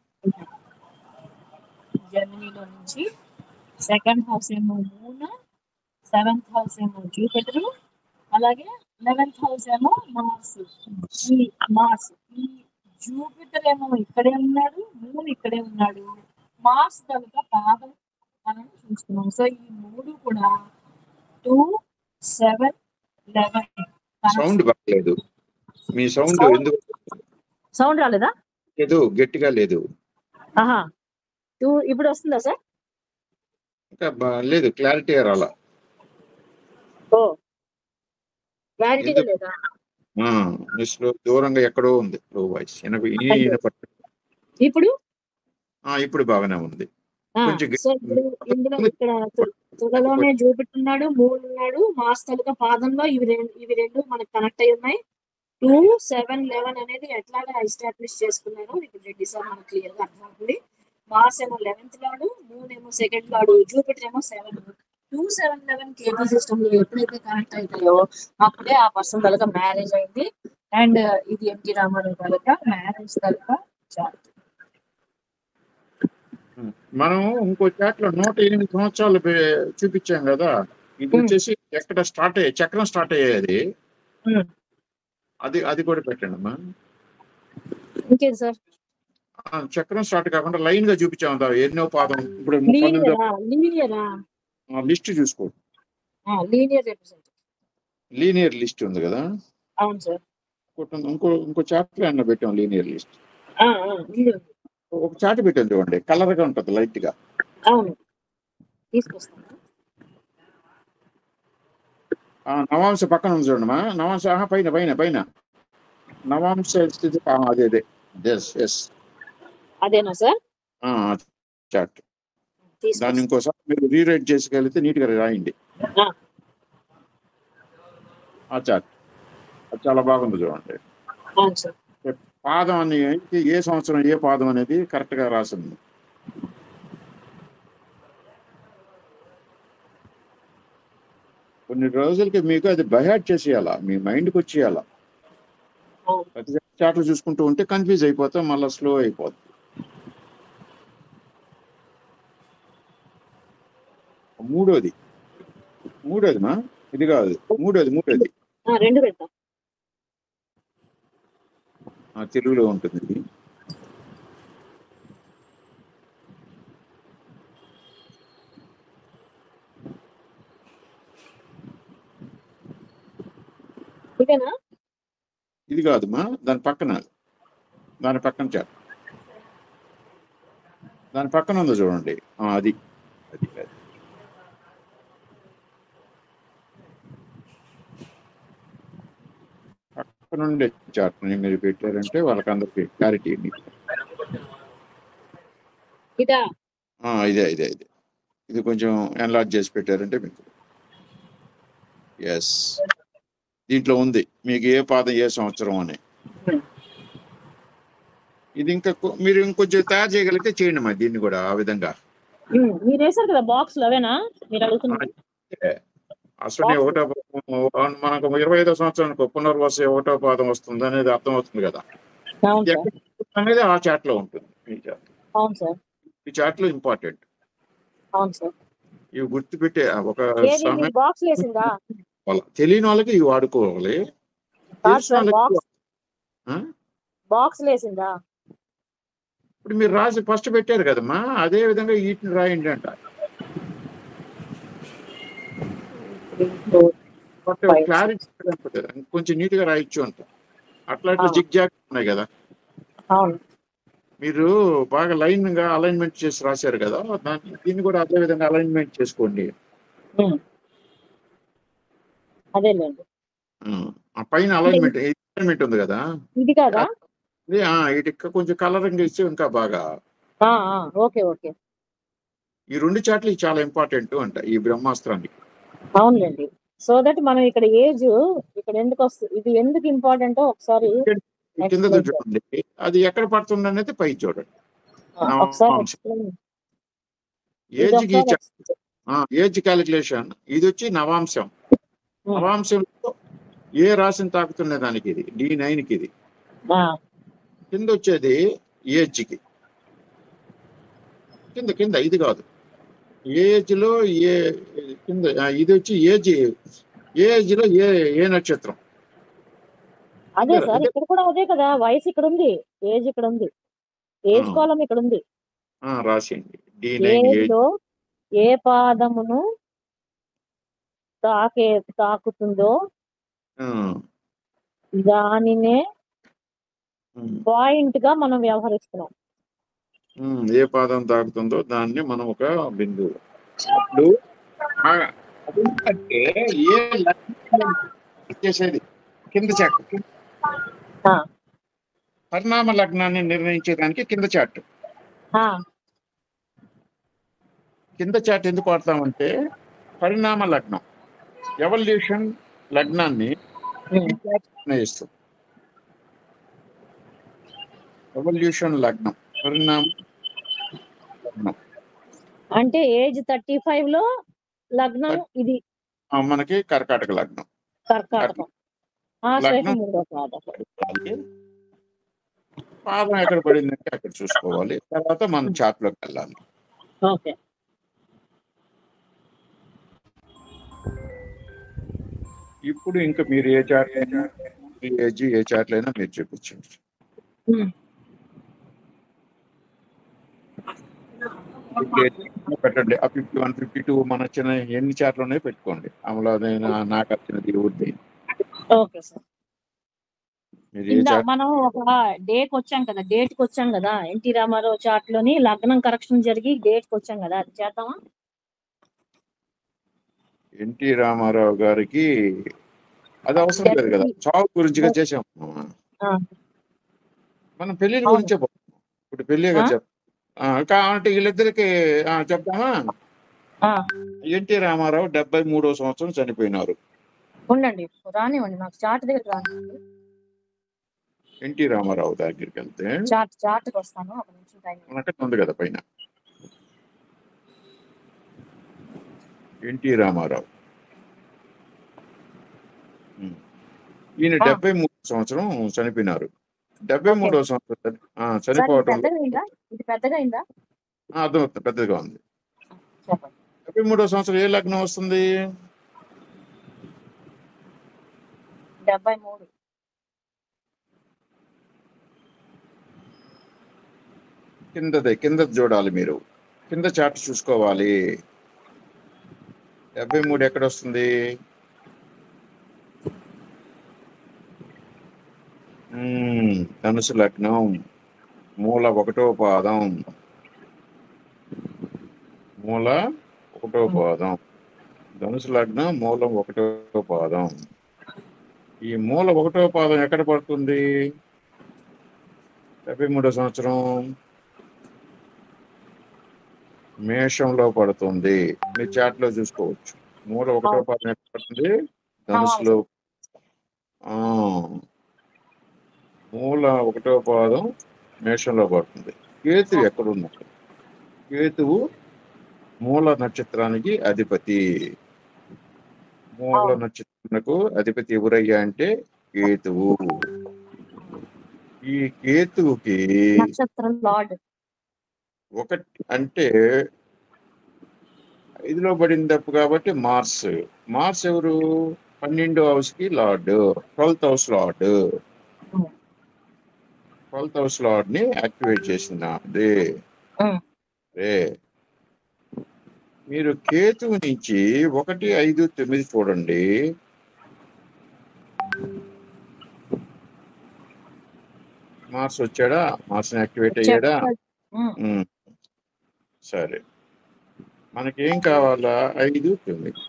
A: జర్మనీలో నుంచి సెకండ్ హౌస్ ఏమో మూన్ సెవెంత్ హౌస్ ఏమో జూపిటర్ అలాగే లెవెన్త్ హౌస్ ఏమో మార్స్ ఈ మార్స్ ఈ జూపిటర్ ఏమో ఇక్కడే ఉన్నాడు మూన్ ఇక్కడే ఉన్నాడు మార్స్ కనుక పాదం మనం చూస్తున్నాం సో ఈ మూడు కూడా టూ సెవెన్ లెవెన్
B: సౌండ్ బాగలేదు మీ సౌండ్
A: Sound-
B: ఎందుకు
A: సౌండ్ రాలేదా
B: లేదు గట్టిగా లేదు
A: ఆహా టూ ఇప్పుడు వస్తుందా సార్
B: ఇంకా బా- లేదు క్లారిటీ రాలా
A: ఓ క్లారిటీగా
B: ఎందుకు?
A: లేదా
B: ఆ, మీ స్లో దూరంగా ఎక్కడో ఉంది లో వాయిస్
A: ఇప్పుడు
B: ఇప్పుడు బాగానే ఉంది
A: ఆ,
B: కొంచెం
A: సో ఇప్పుడు ఇందులో ఇక్కడ తు- తులలోనే జూపిటర్ ఉన్నాడు మూడు ఉన్నాడు మాస్ తాలూకా పాదంలో ఇవి రెండు ఇవి రెండు మనకు కనెక్ట్ అయి ఉన్నాయి టూ సెవెన్ లెవెన్ అనేది ఎట్లాగా ఎస్టాబ్లిష్ చేసుకున్నారో ఇప్పుడు రెడ్డి సార్ మనకు క్లియర్ గా అర్థమవుతుంది మాస్ ఏమో లెవెన్త్ లాడు మూన్ ఏమో సెకండ్ లాడు జూపిటర్ ఏమో seven two seven eleven KB system లో ఎప్పుడైతే కనెక్ట్ అవుతాయో అప్పుడే ఆ పర్సన్ తలక మ్యారేజ్ అయింది అండ్ ఇది ఎన్టీ రామారావు తలక మ్యారేజ్ తలక చార్ట్
B: మనం ఇంకో చాట్ లో నూట ఎనిమిది సంవత్సరాలు పే- చూపించాం కదా ఇది
A: Hmm.
B: వచ్చేసి ఎక్కడ స్టార్ట్ అయ్యే చక్రం స్టార్ట్ అయ్యేది
A: Hmm.
B: అది అది కూడా పెట్టండి అమ్మా
A: ఇంకేది సార్
B: ఆ, చక్రం స్టార్ట్ కాకుండా లైన్ గా చూపించాం కదా ఎన్నో పాదం ఇప్పుడు పంతొమ్మిదో
A: లీనియరా లీనియరా
B: లిస్ట్ చూసుకో
A: లీనియర్ రిప్రజెంట్
B: లీనియర్ లిస్ట్ ఉంది కదా
A: అవును సార్
B: ఇంకోటి ఉంది. ఇంకో ఇంకో చాప్టర్ అన్న పెట్టాం లీనియర్ లిస్ట్
A: ఆ, ఆ, ఉంది, ఉంది.
B: ఒక చార్ట్ పెట్టాం చూడండి కలర్ గా ఉంటుంది లైట్ గా
A: అవును తీసుకొస్తాను
B: ఆ, నవాంశ పక్కన ఉంది చూడమ్మా నవాంశ ఆహా, పైన పైన పైన నవాంశ స్థితి ఆ, అదే అదే ఎస్ ఎస్
A: అదేనా సార్
B: చార్ట్ దాన్ని
A: తీసుకొస్తాను
B: ఇంకోసారి మీరు రీరైట్ చేసుకెళ్తే నీట్ గా రాయండి
A: ఆ.
B: ఆ చార్ట్ అది చాలా బాగుంది చూడండి
A: అవును సార్
B: పాదం అని అయితే ఏ సంవత్సరం ఏ పాదం అనేది కరెక్ట్ గా రాసింది కొన్ని రోజులకి మీకు అది బయాట్ చేసేయాలా మీ మైండ్కి వచ్చేయాలా
A: అవును
B: ప్రతి చాట్లు చూసుకుంటూ ఉంటే కన్ఫ్యూజ్ అయిపోతాం మళ్ళీ స్లో అయిపోతుంది మూడోది మూడోది మా ఇది కాదు మూడోది మూడోది
A: ఆ, రెండు పెడతాం
B: ఆ, తెలుగులో ఉంటుంది ఇది
A: ఇదేనా
B: ఇది కాదుమా దాని పక్కన దాని పక్కన చాట్ దాని పక్కన ఉంది చూడండి ఆ, అది అది అది. పక్కన ఉండే చాట్ మీరు పెట్టారంటే వాళ్ళకందరికి క్లారిటీ
A: ఇదా
B: ఇదే ఇదే ఇదే ఇది కొంచెం ఎన్లార్జ్ చేసి పెట్టారంటే మీకు ఎస్ దీంట్లో ఉంది మీకు ఏ పాదం ఏ సంవత్సరం అని ఇది ఇంకా కొ- మీరు ఇంకొంచెం తయారు చేయగలిగితే చేయండి మరి దీన్ని కూడా ఆ విధంగా
A: ఉమ్, మీరు వేసారు కదా బాక్స్ లో అవేనా మీరు అడుగుతున్నారు
B: అసలు ఒకటో పాదం, మనకు ఇరవై ఐదో సంవత్సరానికి పునర్వస ఒకటో పాదం వస్తుంది అనేది అర్థం అవుతుంది కదా
A: అవును
B: ఇది
A: సార్
B: ఎక్కడ ఉంటుంది అనేది ఆ చాట్ లో ఉంటుంది ఈ చాట్
A: అవును సార్
B: ఈ చాట్ లో ఇంపార్టెంట్
A: అవును సార్
B: ఇవి గుర్తుపెట్టే ఒక
A: ఏది
B: సమయం
A: బాక్స్ వేసిందా
B: వాళ్ళ- తెలియని వాళ్ళకి ఇవి వాడుకోవాలి
A: కాదు
B: తెలిసిన
A: సార్
B: వాళ్ళకి
A: బాక్స్
B: ఆ?
A: బాక్స్ వేసిందా
B: ఇప్పుడు మీరు రాసి ఫస్ట్ పెట్టారు కదమ్మా అదే విధంగా వీటిని రాయండి అంట
A: Right.
B: క్లారిటీ కొంచెం నీట్ గా రాయొచ్చు అంట అట్లాంటి
A: ఆ.
B: జిగ్ జాగ్ ఉన్నాయి కదా
A: అవును
B: మీరు బాగా లైన్ గా అలైన్మెంట్ చేసి రాశారు కదా దాన్ని దీన్ని కూడా అదే విధంగా అలైన్మెంట్ చేసుకోండి
A: ఉమ్. అదేలేండి
B: ఉమ్. ఆ పైన అలైన్మెంట్ అలైన్మెంట్ ఉంది కదా
A: ఇది కదా
B: ఇది, ఆ, ఇది ఇంకా కొంచెం కలరింగ్ ఇస్తే ఇంకా బాగా
A: ఆ, ఆ, ఓకే ఓకే
B: ఈ రెండు చాట్లు చాలా ఇంపార్టెంట్ అంట ఈ బ్రహ్మాస్త్రానికి
A: అవునులేండి సో దట్ మనం ఇక్కడ ఏజ్ ఇక్కడ ఎందుకు వస్తుంది ఇది ఎందుకు ఇంపార్టెంట్ ఒకసారి
B: ఈ కింద
A: Explain
B: చూడండి అది ఎక్కడ పడుతుంది అనేది పై చూడండి
A: ఆ, ఒకసారి
B: నవాంశం.
A: explain. ఇది
B: ఏజ్ కి
A: ఒకసారి explain.
B: ఏజ్ క్యాలిక్యులేషన్ ఇది వచ్చి నవాంశం
A: Hmm.
B: నవాంశంలో ఏ రాశిని తాకుతున్న దానికి ఇది డి నైన్ కి ఇది
A: ఆ,
B: కింద వచ్చేది ఏజ్ కి కింద కింద ఇది కాదు ఏజ్ లో ఏ కింద ఆ, ఇది వచ్చి ఏజ్ ఏజ్ లో ఏ ఏ నక్షత్రం
A: అదే
B: అదే,
A: సార్
B: అదే.
A: ఇక్కడ కూడా అదే కదా వయసు ఇక్కడ ఉంది ఏజ్ ఇక్కడ ఉంది ఏజ్
B: ఆ.
A: కాలం ఇక్కడ ఉంది
B: ఆ, రాసేయండి డి నైన్
A: ఏజ్
B: ఏజ్
A: లో ఏ పాదమును తాకే తాకుతుందో దానినే పాయింట్ గా మనం వ్యవహరిస్తున్నాం
B: ఏ పాదం తాకుతుందో దాన్ని మనం ఒక బిందువు అప్పుడు ఆ, అదేంటంటే ఏ లగ్నం చేసేది కింద చాట్
A: ఆ.
B: పరిణామ లగ్నాన్ని నిర్ణయించేదానికి కింద చాట్
A: ఆ,
B: కింద చాట్ ఎందుకు వాడతామంటే పరిణామ లగ్నం ఎవల్యూషన్ లగ్నాన్ని
A: ఉమ్,
B: ఈ చాట్ నిర్ణయిస్తుంది ఎవల్యూషన్ లగ్నం పరిణామ లగ్నం
A: అంటే ఏజ్ థర్టీ ఫైవ్ లో లగ్నం ఇది
B: ఆ, మనకి కర్కాటక లగ్నం
A: కర్కాటకం ఆశ్లేష
B: లగ్నం.
A: మూడో పాదం
B: పెట్టుకోవాలి. పాదం ఎక్కడ పడిందంటే అక్కడ చూసుకోవాలి తర్వాత మనం చాట్ లోకి వెళ్ళాలి
A: ఓకే
B: ఇప్పుడు ఇంకా మీరు ఏ చాట్ ఏజ్ ఏ చాట్లు అయినా మీరు చూపించండి
A: ఉమ్.
B: పెట్టండి ఆ ఫిఫ్టీ వన్ ఫిఫ్టీ టూ మన చిన్న ఎన్ని చాట్లు ఉన్నాయో పెట్టుకోండి అమలాదైనా నాకు వచ్చినది ఊరిది
A: ఓకే సార్
B: మీరు ఏ
A: ఇందా
B: చాట్
A: మనం ఒక డేట్ వచ్చాం కదా డేట్ కి వచ్చాం కదా ఎన్టీ రామారావు చాట్ లోని లగ్నం కరెక్షన్ జరిగి డేట్ కి వచ్చాం కదా అది చేద్దామా
B: ఎన్టీ రామారావు గారికి అది అవసరం లేదు కదా చావు గురించి చేసాం
A: ఆ.
B: మనం పెళ్లి
A: అవును.
B: గురించే పోతున్నాం. ఇప్పుడు పెళ్లి
A: ఆ?
B: చెప్ ఆ, కాబట్టి వీళ్ళిద్దరికి ఆ, చెప్తామా
A: ఆ,
B: ఎన్టీ రామారావు డెబ్బై మూడో సంవత్సరం చనిపోయినారు
A: ఉండండి రానివ్వండి నాకు చాట్ దగ్గర రానివ్వండి
B: ఎన్టీ రామారావు దగ్గరికి వెళ్తే
A: చాట్ చాట్ కి వస్తాను ఒక నిమిషం టైం
B: మనకి ఉంది కదా పైన ఎన్టీ రామారావు ఉమ్. ఈయన
A: ఆ.
B: డెబ్బై మూడు సంవత్సరం చనిపోయినారు డెబ్బై
A: ఓకే.
B: మూడో సంవత్సరం చని- ఆ,
A: సార్ ఇది
B: చనిపోవటం
A: పెద్దగా అయిందా ఇది పెద్దగా అయిందా
B: అర్థం పెద్దగా ఉంది
A: చెప్పండి
B: డెబ్బై మూడో సంవత్సరం ఏ లగ్నం వస్తుంది
A: డెబ్బై మూడు
B: కిందదే కింద చూడాలి మీరు కింద చార్ట్ చూసుకోవాలి డెబ్బై మూడు ఎక్కడ వస్తుంది మ్మ్, ధనుసు లగ్నం మూల ఒకటో పాదం మూల ఒకటో పాదం ధనుసు లగ్నం మూలం ఒకటో పాదం ఈ మూల ఒకటో పాదం ఎక్కడ పడుతుంది డెబ్బై మూడో సంవత్సరం మేషంలో పడుతుంది మీ చాట్ లో చూసుకోవచ్చు మూల ఒకటో పాదం ఎక్కడ పడుతుంది ధనుసులో ఆ మూల ఒకటో పాదం మేషంలో పడుతుంది కేతువు ఎక్కడున్నాడు కేతువు మూల నక్షత్రానికి అధిపతి మూల
A: అవును.
B: నక్షత్రానికి అధిపతి ఎవరయ్యా అంటే కేతువు ఈ కేతువుకి
A: నక్షత్రం లార్డ్
B: ఒకటి అంటే ఇదిలో పడింది తప్పు కాబట్టి మార్స్ మార్స్ ఎవరు పన్నెండో హౌస్ కి lord twelfth house lord
A: um.
B: Twelfth house lord ని యాక్టివేట్ చేసింది
A: ఉమ్.
B: రే మీరు కేతువు నుంచి ఒకటి ఐదు తొమ్మిది చూడండి మార్స్ వచ్చాడా మార్స్ యాక్టివేట్ అయ్యాడా
A: ఉమ్.
B: ఉమ్. సరే మనకేం కావాలా ఐదు తొమ్మిది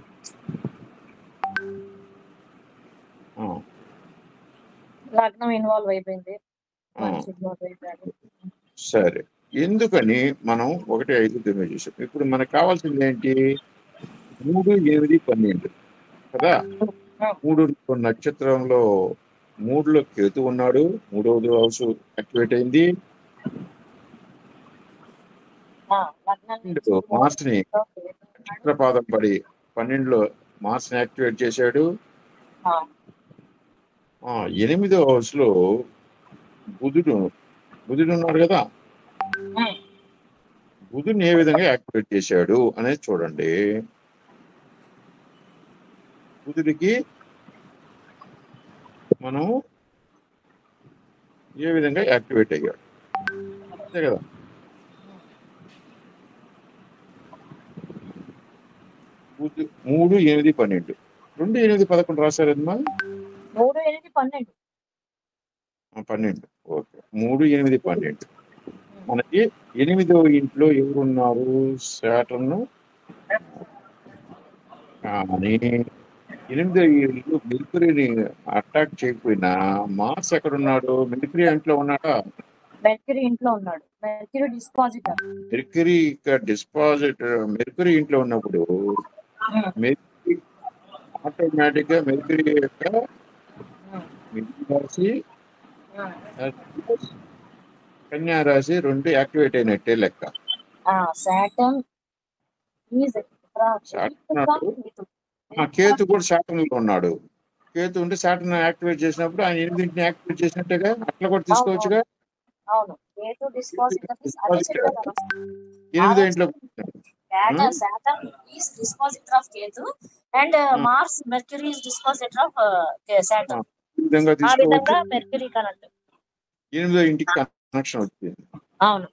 B: ఆ,
A: లగ్నం ఇన్వాల్వ్ అయిపోయింది
B: ఆ,
A: మనిషి ఇన్వాల్వ్ అయిపోయాడు
B: సరే ఎందుకని మనం ఒకటి ఐదు తొమ్మిది చూసాం ఇప్పుడు మనకు కావాల్సింది ఏంటి మూడు ఎనిమిది పన్నెండు కదా మూడు నక్షత్రంలో మూడులో కేతు ఉన్నాడు మూడవది హౌస్ యాక్టివేట్ అయింది
A: ఆ, లగ్నం నుంచి
B: మార్స్ ని
A: ఓకే.
B: నక్షత్రపాదం పడి పన్నెండులో మార్స్ ని యాక్టివేట్ చేశాడు
A: ఆ,
B: ఆ ఎనిమిదో హౌస్ లో బుధుడు బుధుడు ఉన్నాడు కదా
A: ఉమ్.
B: బుధుని ఏ విధంగా యాక్టివేట్ చేశాడు అనేది చూడండి బుధుడికి మనం ఏ విధంగా యాక్టివేట్ అయ్యాడు అంతే కదా బుధు మూడు ఎనిమిది పన్నెండు రెండు ఎనిమిది పదకొండు రాశారమ్మా
A: మూడు ఎనిమిది పన్నెండు
B: ఆ, పన్నెండు ఓకే మూడు ఎనిమిది పన్నెండు మనకి ఎనిమిదవ ఇంట్లో ఎవరున్నారు శాటర్న్ కానీ ఎనిమిదో ఇల్లు మిల్కరీని అటాక్ చేయకపోయినా మార్స్ ఎక్కడున్నాడు మిల్కరీ ఇంట్లో ఉన్నాడా
A: మెర్క్యూరీ ఇంట్లో ఉన్నాడు మెర్క్యూరీ డిస్పాజిటర్
B: మెర్కరీ ఇక్కడ డిస్పాజిట్ మెర్కరీ ఇంట్లో ఉన్నప్పుడు మెర్కరీ ఆటోమేటిక్ గా మెర్కరీ యొక్క మిథున రాశి కన్యా రాశి రెండు యాక్టివేట్ అయినట్టే లెక్క
A: సాటన్ ఈజ్
B: Saturn ఆ కేతు కూడా శాటర్న్ లో ఉన్నాడు కేతు ఉంటే శాటర్న్ యాక్టివేట్ చేసినప్పుడు ఆయన ఎనిమిదింటిని యాక్టివేట్ చేసినట్టుగా అట్లా కూడా తీసుకోవచ్చుగా
A: అవును కేతు డిస్పాజిటర్ అదే చెప్పాను
B: ఎనిమిదో ఇంట్లో
A: Saturn Saturn is dispositor of Ketu and
B: Hmm.
A: Mars Mercury is dispositor of Saturn
B: ఈ విధంగా
A: ఆ విధంగా
B: తీసుకోవచ్చు
A: మెర్క్యూరీ కరెంట్
B: ఎనిమిదో ఇంటికి కనెక్షన్ వచ్చింది
A: అవును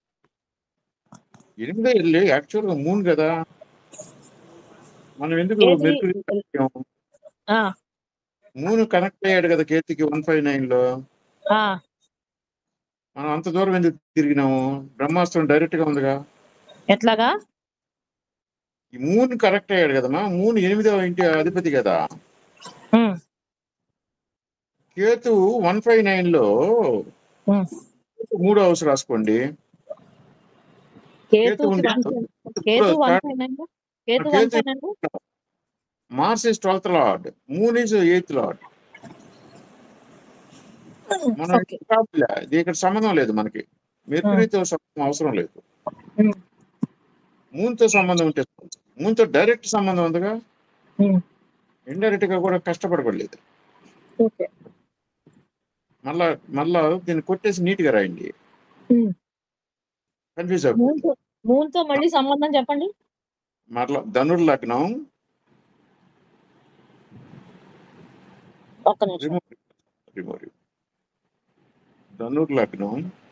B: ఎనిమిదో ఇల్లు యాక్చువల్ గా మూన్ కదా మనం ఎందుకు
A: ఏది?
B: మెర్కురీ
A: ఆ,
B: మూన్ కనెక్ట్ అయ్యాడు కదా కేతుకి వన్ ఫైవ్ నైన్ లో
A: ఆ,
B: మనం అంత దూరం ఎందుకు తిరిగినాము బ్రహ్మాస్త్రం డైరెక్ట్ గా ఉందిగా
A: ఎట్లాగా
B: ఈ మూన్ కరెక్ట్ అయ్యాడు కదమ్మా మూన్ ఎనిమిదవ ఇంటి అధిపతి కదా
A: um,
B: Ketu one five nine లో
A: ఉమ్.
B: మూడో హౌస్ రాసుకోండి
A: కేతు
B: కేతు ఉంది.
A: Ketu one
B: third
A: five nine Ketu
B: Ketu
A: one five nine
B: Mars is twelfth lord Moon is eighth lord మనం
A: ఓకే
B: కాదులే, ఇది ఇక్కడ సంబంధం లేదు మనకి మెర్కురీతో సంబంధం అవసరం లేదు
A: ఉమ్,
B: మూన్ తో సంబంధం ఉంటే మూన్ తో డైరెక్ట్ సంబంధం ఉందిగా
A: ఉమ్,
B: ఇండైరెక్ట్ గా కూడా కష్టపడబడలేదు
A: ఓకే
B: మళ్ళా మళ్ళా దీన్ని కొట్టేసి నీట్ గా రాయండి
A: ఉమ్.
B: కన్ఫ్యూజ్
A: మూన్
B: అవుతుంది
A: తో మూన్ తో మళ్ళీ సంబంధం చెప్పండి
B: మరలా ధనుర్ లగ్నం
A: ఒక్క నిమిషం
B: రిమూవ్ రిమూవ్ ధనుర్ లగ్నం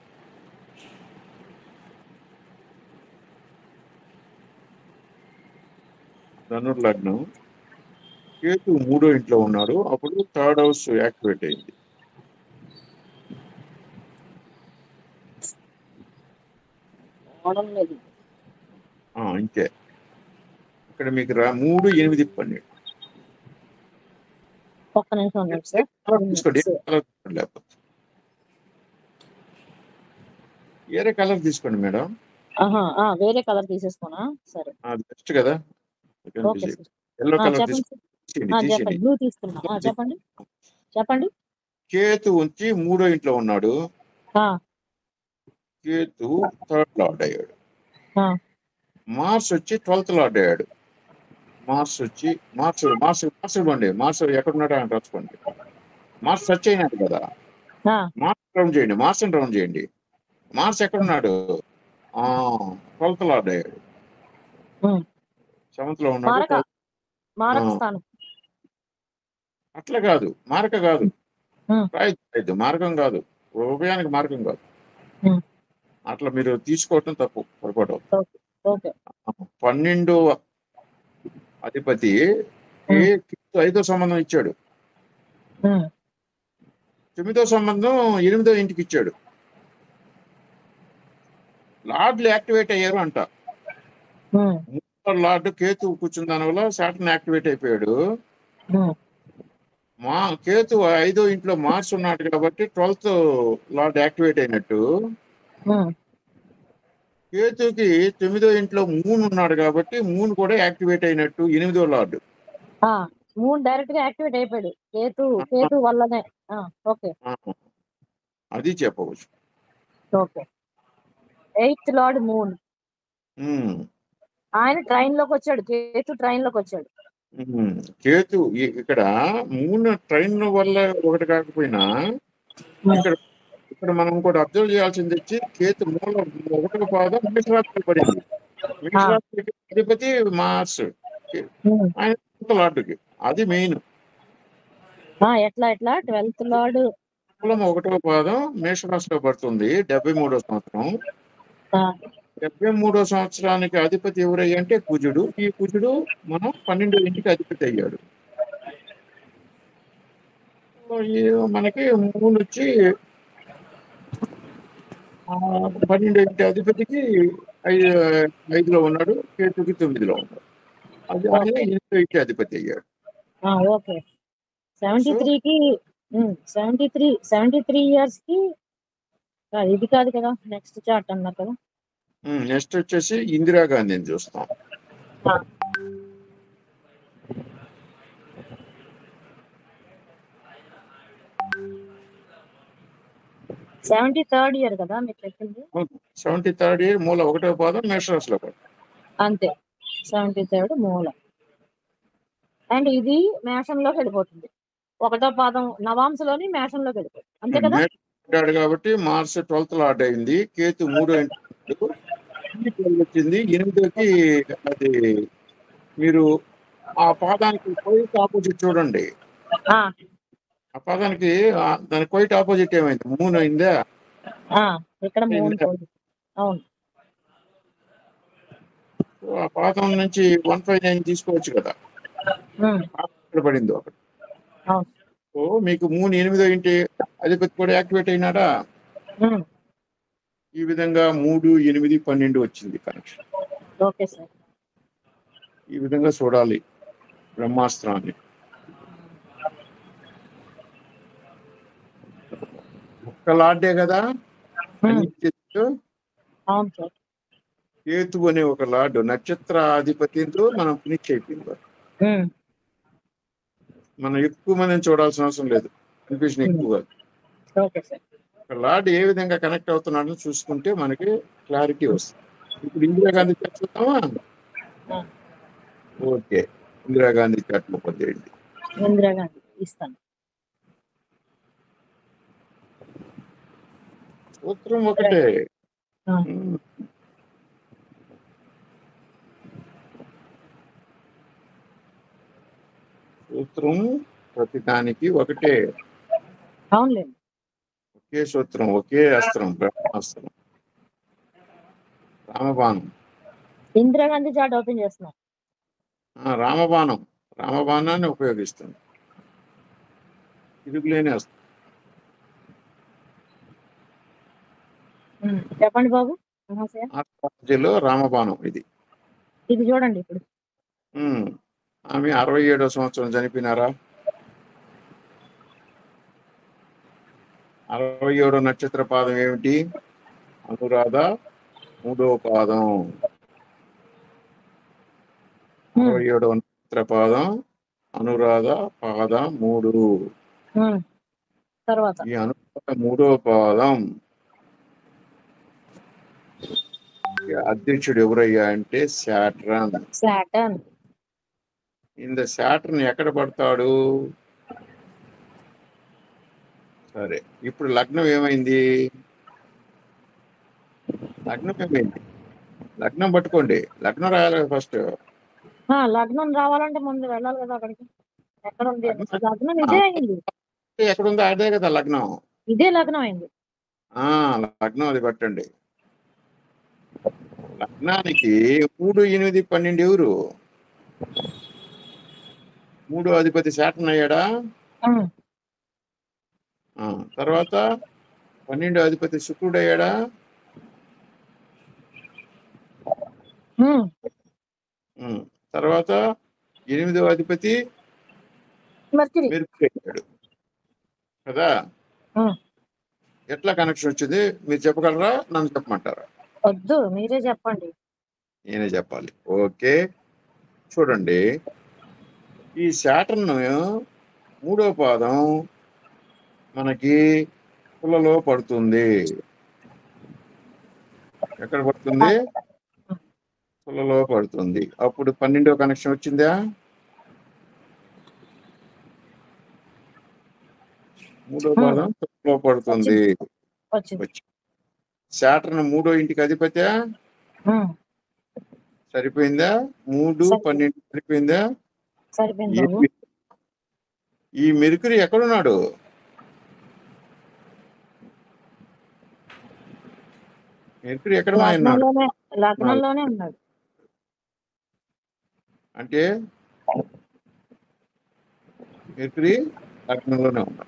B: ధనుర్ లగ్నం కేతు మూడో ఇంట్లో ఉన్నాడు అప్పుడు థర్డ్ హౌస్ యాక్టివేట్ అయింది
A: అవడం లేదు
B: ఆ, ఇంతే ఇక్కడ మీకు రా మూడు ఎనిమిది పన్నెండు
A: ఒక్క నిమిషం ఉండండి సార్
B: కలర్ తీసుకోండి ఏ కలర్ తీసుకోండి లేకపోతే వేరే కలర్ తీసుకోండి మేడం
A: ఆహా, ఆ, వేరే కలర్ తీసేసుకోనా సరే
B: అది బెస్ట్ కదా
A: ఓకే సార్
B: ఎల్లో
A: ఆ,
B: కలర్
A: చెప్పండి సార్.
B: తీసుకోండి
A: ఆ,
B: తీసేయండి
A: చెప్పండి బ్లూ తీసుకున్నా ఆ, చెప్పండి చెప్పండి
B: కేతు ఉంచి మూడో ఇంట్లో ఉన్నాడు
A: ఆ,
B: కేతు థర్డ్ లార్డ్ అయ్యాడు
A: ఆ.
B: మార్స్ వచ్చి ట్వెల్త్ లార్డ్ అయ్యాడు మార్స్ వచ్చి మార్స్ మార్స్ మార్స్ ఇవ్వండి మార్స్ ఎక్కడున్నాడో అని రాసుకోండి మార్స్ టచ్ అయినాడు కదా
A: ఆ,
B: మార్స్ రౌండ్ చేయండి మార్స్ రౌండ్ చేయండి మార్స్ ఎక్కడున్నాడు ట్వెల్త్ లార్డ్ అయ్యాడు
A: ఉమ్.
B: సెవెంత్ లో ఉన్నాడు
A: మారక మారక
B: ఆ.
A: స్థానం
B: అట్లా కాదు మారక కాదు
A: Hmm.
B: రాయొద్దు రాయొద్దు మార్గం కాదు ఉభయానికి మార్గం కాదు
A: Hmm.
B: అట్లా మీరు తీసుకోవటం తప్పు పొరపాటు
A: ఓకే
B: పన్నెండు అధిపతి ఏ కేతు ఐదో సంబంధం ఇచ్చాడు
A: ఉమ్,
B: తొమ్మిదో సంబంధం ఎనిమిదో ఇంటికి ఇచ్చాడు లార్డ్లు యాక్టివేట్ అయ్యారు అంట
A: ఉమ్,
B: మూడో లార్డ్ కేతు కూర్చున్న దాని వల్ల సాటర్న్ యాక్టివేట్ అయిపోయాడు
A: ఉమ్,
B: మా కేతు ఐదో ఇంట్లో మార్స్ ఉన్నాడు కాబట్టి ట్వెల్త్ లార్డ్ యాక్టివేట్ అయినట్టు
A: ఉమ్.
B: కేతుకి తొమ్మిదో ఇంట్లో మూన్ ఉన్నాడు కాబట్టి మూన్ కూడా యాక్టివేట్ అయినట్టు ఎనిమిదో లార్డ్
A: ఆ, మూన్ డైరెక్ట్ గా యాక్టివేట్ అయిపోయాడు కేతు కేతు వల్లనే ఆ, ఓకే
B: అది చెప్పవచ్చు
A: okay eighth lord Moon
B: um,
A: ఆయన ట్రైన్ లోకి వచ్చాడు కేతు ట్రైన్ లోకి వచ్చాడు
B: ఉమ్. కేతు ఇ- ఇక్కడ మూన్ ట్రైన్ వల్ల ఒకటి కాకపోయినా ఇక్కడ ఇక్కడ మనం కూడా అబ్జర్వ్ చేయాల్సింది వచ్చి కేతు మూల ఒకటో పాదం మేషరాశిలో పడింది మేషరాశికి అధిపతి మార్స్
A: ఉమ్.
B: లార్డుకి అది మెయిన్
A: ఆ, ఎట్లా ఎట్లా ట్వెల్త్ లార్డ్
B: మూలం ఒకటో పాదం మేషరాశిలో పడుతుంది డెబ్బై మూడో సంవత్సరం డెబ్బై మూడో సంవత్సరానికి అధిపతి ఎవరయ్య అంటే కుజుడు ఈ కుజుడు మనం పన్నెండో ఇంటికి అధిపతి అయ్యాడు సో ఈ మనకి మూడు వచ్చి ఆ, పన్నెండో ఇంటి అధిపతికి ఐదు ఐదులో ఉన్నాడు కేతుకి తొమ్మిదిలో ఉన్నాడు అది ఆయన ఎనిమిదో ఇంటి అధిపతి అయ్యాడు
A: ఓకే సెవెంటీ త్రీకి seventy three seventy three years కి ఆ, ఇది కాదు కదా నెక్స్ట్ చార్ట్ అన్నారు కదా
B: నెక్స్ట్ వచ్చేసి ఇందిరాగాంధీని చూస్తాం
A: సెవెంటీ థర్డ్ ఇయర్ కదా మీరు చెప్పింది
B: సెవెంటీ థర్డ్ ఇయర్ మూల ఒకటో పాదం మేషరాశిలో పడుతుంది
A: అంతే సెవెంటీ థర్డ్ మూల అండ్ ఇది మేషంలోకి వెళ్ళిపోతుంది ఒకటో పాదం నవాంశలోని మేషంలోకి వెళ్ళిపోతుంది అంతే కదా
B: మేషం ఉంటాడు కాబట్టి మార్స్ ట్వెల్త్ లార్డ్ అయింది కేతు మూడో ఇంటి ఎనిమిది వచ్చింది ఎనిమిదికి అది మీరు ఆ పాదానికి క్వైట్ ఆపోజిట్ చూడండి
A: ఆ,
B: ఆ పాదానికి ఆ- దాని క్వైట్ ఆపోజిట్ ఏమైంది మూన్ అయిందా
A: ఆ, ఇక్కడ మూడు పోయింది. అవును
B: సో ఆ పాదం నుంచి వన్ ఫైవ్ నైన్ తీసుకోవచ్చు కదా
A: ఉమ్,
B: ఇక్కడ పడింది ఒకటి
A: అవును
B: సో మీకు మూన్ ఎనిమిదో ఇంటి అధిపతి కూడా యాక్టివేట్ అయినాడా
A: ఉమ్,
B: ఈ విధంగా మూడు ఎనిమిది పన్నెండు వచ్చింది కనెక్షన్
A: ఓకే సార్
B: ఈ విధంగా చూడాలి బ్రహ్మాస్త్రాన్ని ఒక్క లాడ్డే కదా
A: ఉమ్,
B: అన్ని చెట్లు,
A: అవును సార్
B: కేతు అనే ఒక లార్డు నక్షత్ర అధిపతితో మనం ఫినిష్ అయిపోయింది
A: ఉమ్,
B: మనం ఎక్కువ మందిని చూడాల్సిన అవసరం లేదు కన్ఫ్యూజన్ ఎక్కువ కాదు
A: ఓకే సార్
B: ఒక లార్డ్ ఏ విధంగా కనెక్ట్ అవుతున్నాడో చూసుకుంటే మనకి క్లారిటీ వస్తుంది ఇప్పుడు ఇందిరాగాంధీ చాట్ చూద్దామా
A: ఆ.
B: ఓకే ఇందిరాగాంధీ చాట్ పొందేయండి
A: ఇందిరాగాంధీ ఇస్తాను
B: సూత్రం ఒకటే
A: ఆ.
B: ఉమ్. సూత్రం ప్రతిదానికి ఒకటే
A: అవునులేండి
B: ఒకే సూత్రం ఒకే అస్త్రం బ్రహ్మాస్త్రం రామబాణం
A: ఇందిరాగాంధీ చార్ట్ ఓపెన్ చేస్తున్నాం
B: ఆ, రామబాణం రామబాణాన్ని ఉపయోగిస్తుంది తిరుగులేని అస్త్రం
A: ఉమ్, చెప్పండి బాబు మహాశయ
B: ఆస్ట్రాలజీలో రామబాణం ఇది
A: ఇది చూడండి ఇప్పుడు
B: ఉమ్. ఆమె అరవై ఏడో సంవత్సరం చనిపోయినారా అరవై ఏడో నక్షత్ర పాదం ఏమిటి అనురాధ మూడో పాదం
A: ఉమ్,
B: అరవై ఏడో నక్షత్ర పాదం అనురాధ పాదం మూడు
A: ఉమ్. తర్వాత
B: ఈ అనురాధ మూడో పాదం ఈ అధ్యక్షుడు ఎవరయ్యా అంటే శాట్రన్
A: సాటర్న్
B: ఇంత శాటర్న్ ఎక్కడ పడతాడు సరే ఇప్పుడు లగ్నం ఏమైంది లగ్నం ఏమైంది లగ్నం పట్టుకోండి లగ్నం రాయాలి ఫస్ట్
A: ఆ, లగ్నం రావాలంటే ముందు వెళ్ళాలి కదా అక్కడికి ఎక్కడ ఉంది
B: లగ్నం-
A: లగ్నం ఇదే అయింది
B: ఎక్కడుందో అదే కదా లగ్నం
A: ఇదే లగ్నం అయింది
B: ఆ లగ్నం అది పట్టండి లగ్నానికి మూడు ఎనిమిది పన్నెండు ఎవరు మూడు అధిపతి శాటన్ అయ్యాడా
A: ఉమ్,
B: ఆ, తర్వాత పన్నెండు అధిపతి శుక్రుడు అయ్యాడా
A: ఉమ్,
B: ఉమ్, తర్వాత ఎనిమిదో అధిపతి
A: మెర్క్యూరీ
B: మెరుపు అయ్యాడు కదా
A: ఉమ్.
B: ఎట్లా కనెక్షన్ వచ్చింది మీరు చెప్పగలరా నన్ను చెప్పమంటారా
A: వద్దు మీరే చెప్పండి
B: నేనే చెప్పాలి ఓకే చూడండి ఈ శాటర్న్ మూడో పాదం మనకి పుల్లలో పడుతుంది ఎక్కడ పడుతుంది పుల్లలో పడుతుంది అప్పుడు పన్నెండో కనెక్షన్ వచ్చిందా మూడో పాదం పుల్లలో పడుతుంది
A: వచ్చింది
B: శాటర్న్ మూడో ఇంటికి అధిపత్య
A: ఉమ్,
B: సరిపోయిందా మూడు
A: సరిపోయింది.
B: పన్నెండు సరిపోయిందా
A: సరిపోయింది
B: ఈ
A: బాబు
B: ఈ మెరుకురి ఎక్కడున్నాడు మెరుకురి ఎక్కడ ఉన్నాడు
A: లగ్నంలోనే లగ్నంలోనే ఉన్నాడు
B: అంటే మెరుకురి లగ్నంలోనే ఉన్నాడు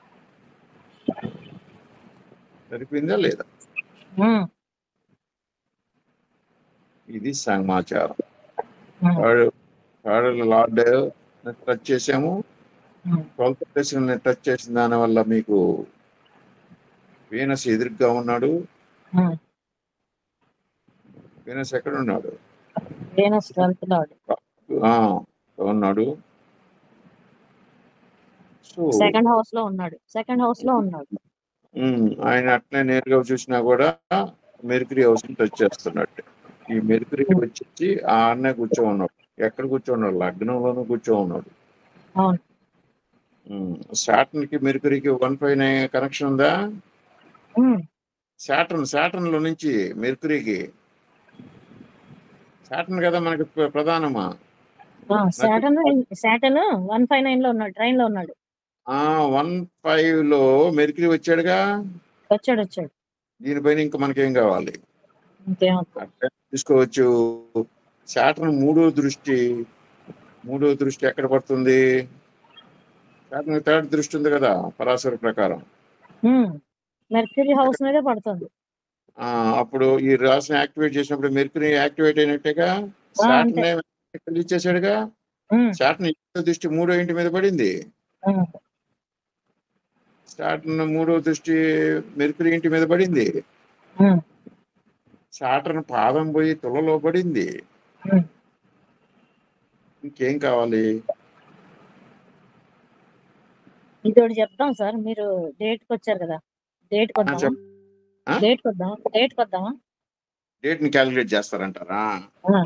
B: సరిపోయిందా లేదా
A: ఉమ్,
B: ఇది సమాచారం
A: um,
B: third third lord touch చేసాము
A: ఉమ్,
B: ట్వెల్త్ ప్లేస్ టచ్ చేసిన దాని వల్ల మీకు వీనస్ ఎదురుగా ఉన్నాడు
A: ఉమ్.
B: వీనస్ ఎక్కడ ఉన్నాడు
A: వీనస్ ట్వెల్త్ లార్డ్
B: ఆ, ఉన్నాడు సో
A: సెకండ్ హౌస్ లో ఉన్నాడు సెకండ్ హౌస్ లో ఉన్నాడు
B: ఉమ్, ఆయన అట్లే నేరుగా చూసినా కూడా మెరుకురీ హౌస్ టచ్ చేస్తున్నట్టు ఈ మెరుకురీ వచ్చి ఆ అన్న కూర్చో ఉన్నాడు ఎక్కడ కూర్చో ఉన్నాడు లగ్నంలోనూ కూర్చో ఉన్నాడు
A: అవును
B: సాటర్న్ కి మెరుకురీకి వన్ ఫైవ్ నైన్ కనెక్షన్ ఉందా
A: ఉమ్,
B: సాటర్న్ సాటర్న్ లో నుంచి మెరుకురీకి సాటర్న్ కదా మనకి ప్ర- ప్రధానమా
A: ఆ, Saturn Saturn one five nine లో ఉన్నాడు ట్రైన్ లో ఉన్నాడు
B: ఆ వన్ ఫైవ్ లో మెరుకురీ వచ్చాడుగా
A: వచ్చాడు వచ్చాడు
B: దీనిపైన ఇంకా మనకేం కావాలి
A: ఇంకేం
B: అట్లా తీసుకోవచ్చు శాటర్న్ మూడో దృష్టి మూడో దృష్టి ఎక్కడ పడుతుంది శాటర్న్ థర్డ్ దృష్టి ఉంది కదా పరాశర ప్రకారం
A: మెర్క్యూరీ హౌస్ మీదే పడుతుంది
B: ఆ అప్పుడు ఈ రాశిని యాక్టివేట్ చేసినప్పుడు మెర్కురీ యాక్టివేట్ అయినట్టుగా శాటర్న్ ఎక్కడ ఇచ్చేసాడుగా
A: ఉమ్,
B: శాటర్న్ ఏడో దృష్టి మూడో ఇంటి మీద పడింది
A: ఉమ్,
B: శాటర్న్ మూడో దృష్టి మెర్కురీ ఇంటి మీద పడింది
A: ఉమ్,
B: శాటర్న్ పాదం పోయి తులలో పడింది
A: ఉమ్.
B: ఇంకేం కావాలి
A: ఇది ఒకటి చెప్తాం సార్ మీరు డేట్ కి వచ్చారు కదా డేట్ కి
B: ఆ,
A: వద్దామా
B: చెప్ ఆ?
A: డేట్ కి వద్దాం డేట్ కి వద్దామా
B: డేట్ ని క్యాలిక్యులేట్ చేస్తారంటారా
A: ఆ,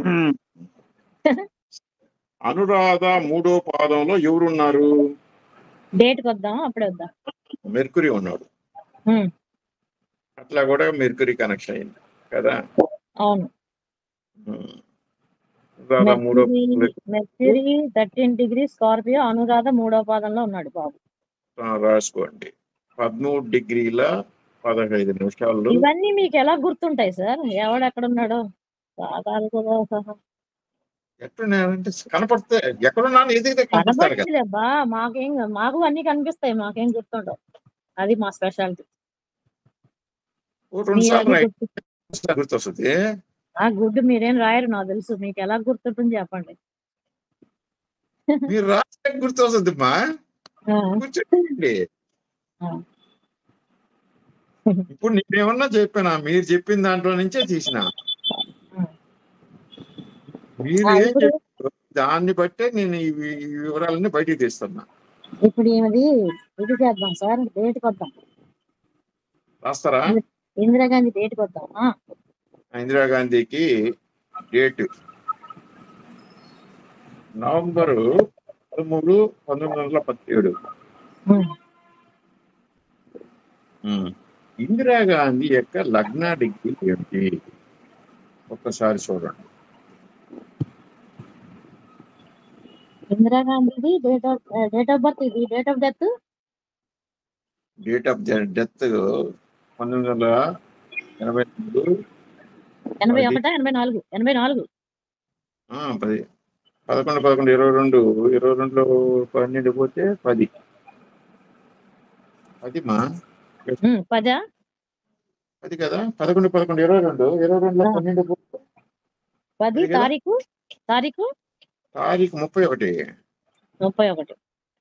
B: అనురాధ మూడో పాదంలో ఎవరున్నారు
A: డేట్ కి వద్దామా అప్పుడే వద్దాం
B: మెర్కురీ ఉన్నాడు
A: ఉమ్,
B: అట్లా కూడా మెర్కురీ కనెక్షన్ అయింది కదా
A: అవును
B: ఉమ్. అనురాధ మూడో
A: Mercury thirteen degree Scorpio Anuradha మూడో పాదంలో ఉన్నాడు బాబు
B: ఆ, రాసుకోండి పదమూడు డిగ్రీల పదహైదు నిమిషాలు
A: ఇవన్నీ మీకు ఎలా గుర్తుంటాయి సార్ ఎవడు ఎక్కడ ఉన్నాడో పాదాలు కూడా సహా
B: ఎట్లున్నాయంటే కనపడితే ఎక్కడున్నాను ఎదిగితే కనిపిస్తారు కదా
A: కనబడలేబ్బా మాకేం మాకు అన్ని కనిపిస్తాయి మాకేం గుర్తుండవు అది మా స్పెషాలిటీ
B: ఓ రెండు సార్లు
A: మీరు
B: రైట్ గుర్తొస్తుంది
A: ఆ గుడ్ మీరేం రాయరు నాకు తెలుసు మీకు ఎలా గుర్తుంటుంది చెప్పండి
B: మీరు రాస్తే గుర్తొస్తుంది మా
A: ఆ,
B: కూర్చోండి
A: ఆ.
B: ఇప్పుడు నేనేమన్నా చెప్పానా మీరు చెప్పిన దాంట్లో నుంచే తీసిన మీరు
A: ఆ,
B: ఏం
A: ఇప్పుడు
B: చెప్పారు దాన్ని బట్టే నేను ఈ వి- ఈ వివరాలన్నీ బయటికి తీస్తున్నా
A: ఇప్పుడు ఏమిది ఇది చేద్దాం సార్ డేట్కి వద్దాం
B: రాస్తారా
A: ఇందిరాగాంధీ డేట్కి వద్దాం ఆ,
B: ఇందిరాగాంధీకి డేట్ నవంబర్ పదమూడు పంతొమ్మిది వందల పదిహేడు
A: ఉమ్,
B: ఇందిరాగాంధీ యొక్క లగ్న డిగ్రీ ఏమిటి ఒక్కసారి చూడండి
A: ఇందిరాగాంధీది date of date of birth ఇది date of death
B: date of death పంతొమ్మిది వందల ఎనభై మూడు
A: ఎనభై
B: అది-
A: ఒకటా ఎనభై నాలుగు ఎనభై నాలుగు
B: ఆ, పది పదకొండు పదకొండు ఇరవై రెండు ఇరవై రెండులో పన్నెండు పోతే పది పది మా
A: ఉమ్, పదా
B: పది కదా పదకొండు పదకొండు ఇరవై రెండు ఇరవై రెండులో
A: ఆ.
B: పన్నెండు పోతే
A: పది
B: అది కదా?
A: తారీఖు తారీఖు
B: తారీఖు ముప్పై ఒకటి
A: ముప్పై ఒకటి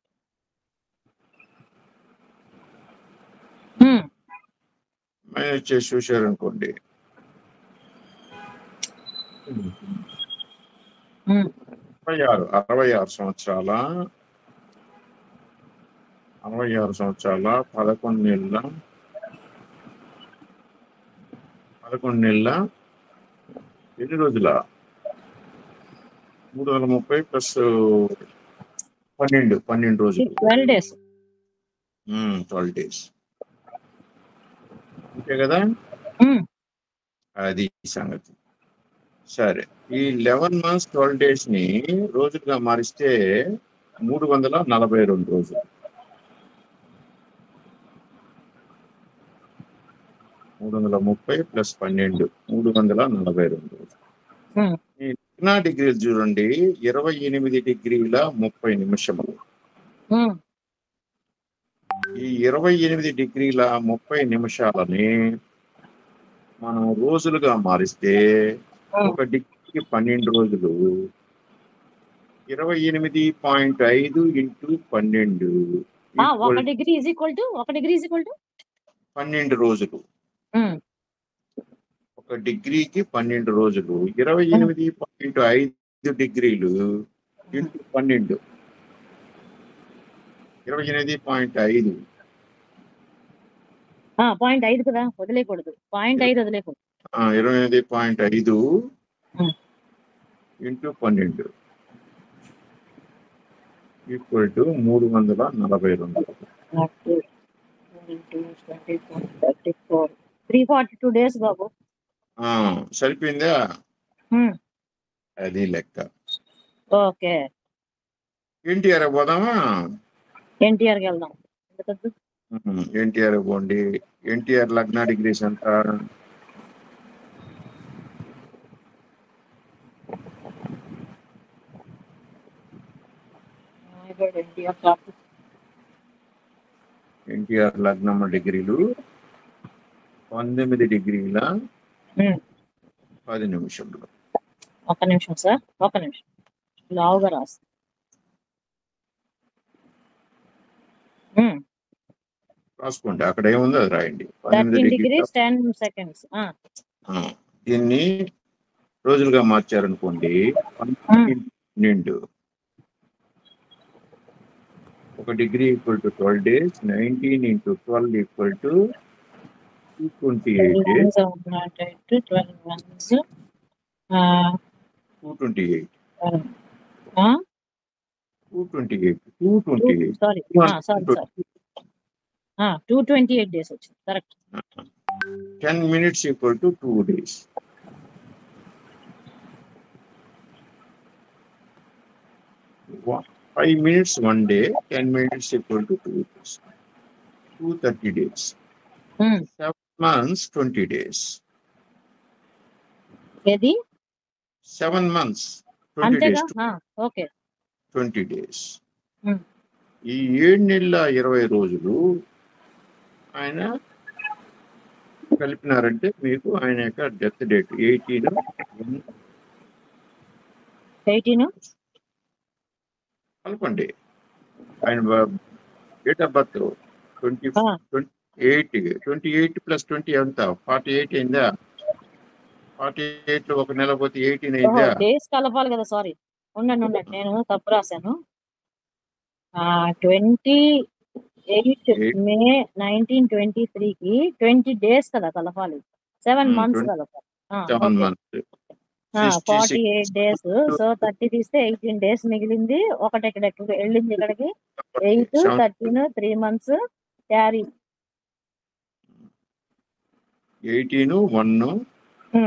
A: ఉమ్,
B: మైనస్ చేసి చూశారు అనుకోండి
A: ఉమ్,
B: అరవై ఆరు అరవై ఆరు సంవత్సరాల అరవై ఆరు సంవత్సరాల పదకొండు నెలల పదకొండు నెలల ఎన్ని రోజుల మూడు వందల ముప్పై ప్లస్ పన్నెండు పన్నెండు రోజులు
A: ట్వెల్వ్ డేస్
B: ట్వెల్వ్ డేస్ అంతే కదా
A: ఉమ్,
B: అది సంగతి సరే ఈ లెవెన్ మంత్స్ ట్వెల్వ్ డేస్ ని రోజులుగా మారిస్తే మూడు వందల నలభై రెండు రోజులు మూడు వందల ముప్పై ప్లస్ పన్నెండు మూడు వందల నలభై రెండు రోజులు
A: Hmm.
B: ఈ లగ్నా డిగ్రీలు చూడండి ఇరవై ఎనిమిది డిగ్రీల ముప్పై నిమిషములు
A: ఉమ్,
B: ఈ ఇరవై ఎనిమిది డిగ్రీల ముప్పై నిమిషాలని మనం రోజులుగా మారిస్తే
A: Hmm.
B: ఒక డిగ్రీకి పన్నెండు రోజులు ఇరవై ఎనిమిది పాయింట్ ఐదు ఇంటూ పన్నెండు
A: ఆ, ఒక
B: equal
A: degree is equal to ఒక డిగ్రీ ఈజ్ ఈక్వల్ టు
B: పన్నెండు రోజులు ఒక డిగ్రీకి పన్నెండు రోజులు ఇరవై ఎనిమిది పాయింట్ ఐదు డిగ్రీలు ఇంటూ పన్నెండు ఇరవై ఎనిమిది పాయింట్ ఐదు
A: పాయింట్ ఐదు కదా వదిలేయకూడదు పాయింట్ ఐదు వదిలేయకూడదు
B: ఆ, ఇరవై ఎనిమిది పాయింట్ ఐదు
A: Hmm.
B: ఇంటూ పన్నెండు ఈక్వల్ టు మూడు వందల నలభై రెండు
A: త్రీ ఫార్టీ టూ డేస్ బాబు
B: ఆ, సరిపోయిందా
A: Hmm.
B: అది లెక్క
A: ఓకే
B: ఎన్టీఆర్ పోదామా
A: ఎన్టీఆర్ కి వెళ్దాం ఎందుకొద్దు?
B: ఎన్టీఆర్ పోండి ఎన్టీఆర్ లగ్న డిగ్రీస్ ఎంత
A: ఎన్టీఆర్ చార్ట్
B: ఎన్టీఆర్ లగ్నం డిగ్రీలు పంతొమ్మిది డిగ్రీల
A: Hmm.
B: పది నిమిషంలో
A: ఒక నిమిషం సార్ ఒక నిమిషం లావుగా రాసు
B: రాసుకోండి అక్కడ ఏముందో అది రాయండి పంతొమ్మిది
A: thirteen
B: degree
A: degrees ten seconds
B: ఆ, దీన్ని రోజులుగా మార్చారనుకోండి పన్నెండు ఒక degree equal to twelve days nineteen into twelve equal to two twenty eight days
A: twelve once
B: two twenty eight two twenty eight two twenty eight
A: sorry sorry sorry two twenty eight days వచ్చింది correct
B: ten minutes equal to two days five minutes one day ten minutes equal to two days two thirty days seven months twenty days
A: ఏది
B: సెవెన్ మంత్స్ ట్వంటీ
A: అంతేగా
B: days
A: okay
B: twenty days
A: Hmm.
B: ఈ ఏడు నెలల ఇరవై రోజులు ఆయన కలిపినారంటే మీకు ఆయన యొక్క డెత్ డేట్ ఎయిటీన్
A: ఎయిటీన్
B: కలపండి ఆయన date of birth twenty
A: Ah.
B: Eight twenty eight plus twenty ఎంత ఫార్టీ ఎయిట్ అయిందా ఫార్టీ ఎయిట్ లో ఒక నెల పోతే ఎయిటీన్ అయిందా
A: డేస్ కలపాలి కదా సారీ ఉండండి ఉండండి నేను తప్పు రాశాను twenty eight
B: Eight.
A: May nineteen twenty కి ట్వంటీ డేస్ కదా కలపాలి సెవెన్
B: Hmm,
A: మంత్స్
B: 20
A: కలపాలి
B: seven months
A: forty eight days so thirty తీస్తే ఎయిటీన్ డేస్ మిగిలింది ఒకటి ఇక్కడ ఎక్కడ వెళ్ళింది ఇక్కడికి eight thirteen three months carry
B: eighteen one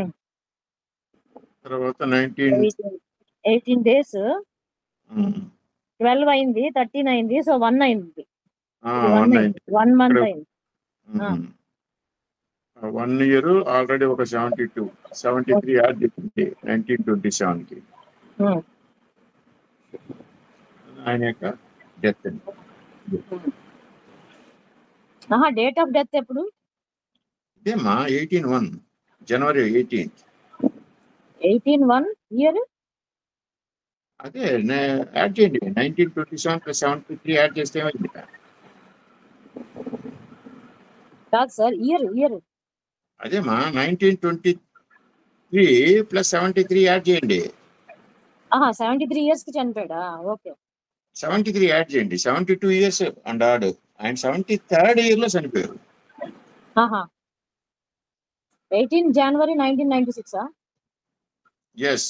B: తర్వాత నైన్టీన్
A: ఎయిటీన్ డేస్ ట్వెల్వ్ అయింది థర్టీన్ అయింది సో వన్ అయింది వన్
B: వన్
A: అయింది వన్ మంత్
B: ఇక్కడ-
A: అయింది ఆ.
B: వన్ ఇయర్ ఆల్రెడీ ఒక seventy two seventy three add చేసింది నైన్టీన్ ట్వంటీ సెవెన్ కి
A: ఉమ్,
B: ఆయన యొక్క డెత్
A: ఆహా డేట్ ఆఫ్ డెత్ ఎప్పుడు
B: ఇదేమా eighteen one January eighteen
A: eighteen one year
B: అదే యాడ్ చేయండి nineteen twenty seven plus seventy three add చేస్తే ఏమైంది
A: కాదు సార్ ఇయర్ ఇయర్
B: అదేమా nineteen twenty three plus seventy three add చేయండి
A: ఆహా సెవెంటీ త్రీ ఇయర్స్ కి చనిపోయాడా ఓకే
B: సెవెంటీ త్రీ యాడ్ చేయండి సెవెంటీ టూ ఇయర్స్ అండ్ ఆడు ఆయన సెవెంటీ థర్డ్ ఇయర్ లో చనిపోయారు
A: ఆహా eighteen January nineteen ninety six
B: yes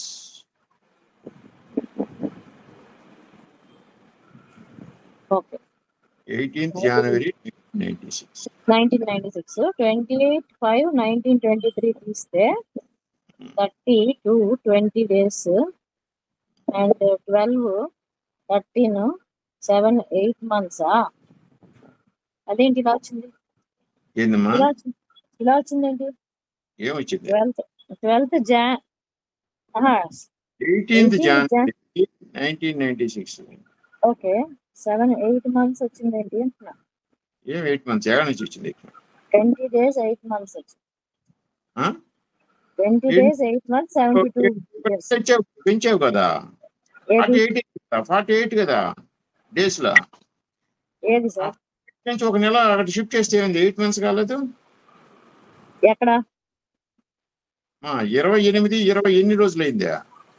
A: okay
B: eighteenth January ninety six
A: nineteen ninety six twenty eight five nineteen twenty three తీస్తే thirty two twenty days and twelve thirteen seven eight మంత్సా అదేంటి ఇలా వచ్చింది
B: ఏందమ్మా
A: ఇలా వచ్చింది ఇలా వచ్చిందేంటి
B: ఏమొచ్చింది
A: twelfth twelfth Jan
B: eighteenth
A: 18th
B: January nineteen ninety six
A: okay seven eight months వచ్చింది ఏంటి అంటున్నా
B: ఏం ఎయిట్ మంత్స్ ఎక్కడ నుంచి వచ్చింది
A: ట్వంటీ డేస్ ఎయిట్ మంత్స్ వచ్చింది
B: ఆ?
A: ట్వంటీ
B: ఏం-
A: days eight months seventy two years
B: పెంచావు పెంచావు కదా ఫార్టీ
A: ఏది
B: ఎయిట్ ఫార్టీ ఎయిట్ కదా డేస్ లో
A: ఏది సార్
B: నుంచి ఒక నెల అక్కడ షిఫ్ట్ చేస్తే ఏంది ఎయిట్ మంత్స్ కాలేదు
A: ఎక్కడ
B: ఆ, ఇరవై ఎనిమిది ఇరవై ఎన్ని రోజులు అయిందా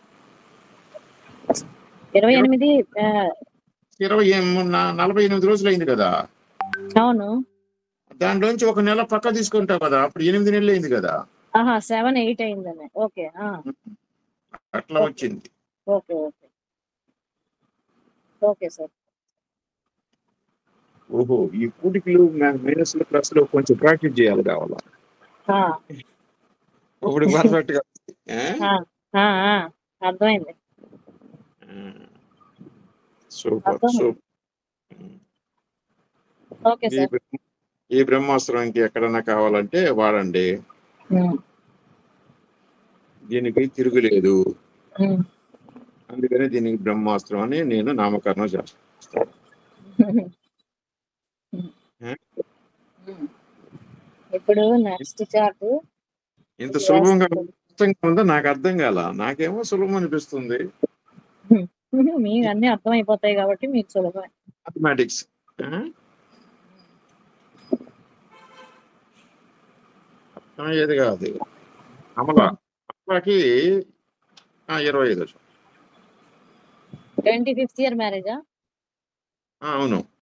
A: ఇరవై ఎనిమిది ఆ,
B: ఇరవై ఎం- న- నలభై ఎనిమిది రోజులు అయింది కదా
A: అవును
B: దాంట్లోంచి ఒక నెల పక్క తీసుకుంటావు కదా అప్పుడు ఎనిమిది నెలలు అయింది కదా
A: ఆహా సెవెన్ ఎయిట్ అయిందని ఓకే ఆ,
B: అట్లా వచ్చింది
A: ఓకే ఓకే ఓకే సార్
B: ఓహో ఈ కూడికలు మైనస్ ప్లస్ లో కొంచెం ప్రాక్టీస్ చేయాలి కావాలా
A: ఆ,
B: ఇప్పుడు పర్ఫెక్ట్ గా ఏ?
A: ఆ, ఆ, ఆ, అర్థమైంది
B: సూపర్
A: అర్థమైంది.
B: సూపర్
A: ఓకే
B: ఈ
A: సార్
B: బ్రహ్మ- ఈ బ్రహ్మాస్త్రం ఇంక ఎక్కడన్నా కావాలంటే వాడండి
A: ఉమ్,
B: దీనికి తిరుగులేదు
A: ఉమ్.
B: అందుకని దీనికి బ్రహ్మాస్త్రం అని నేను నామకరణం చేస్తాను ఏ?
A: ఉమ్. ఇప్పుడు నెక్స్ట్ చార్ట్
B: ఇంత సులభంగా కష్టంగా ఉందో నాకు అర్థం కాల నాకేమో సులభం అనిపిస్తుంది
A: మీకు అన్ని అర్థమైపోతాయి కాబట్టి మీకు సులభమే
B: మ్యాథమెటిక్స్ అర్థమయ్యేది కాదు అమల అమలకి ఆ, ఇరవై ఐదు
A: ట్వంటీ ఫిఫ్త్ ఇయర్ మ్యారేజా
B: ఆ, అవును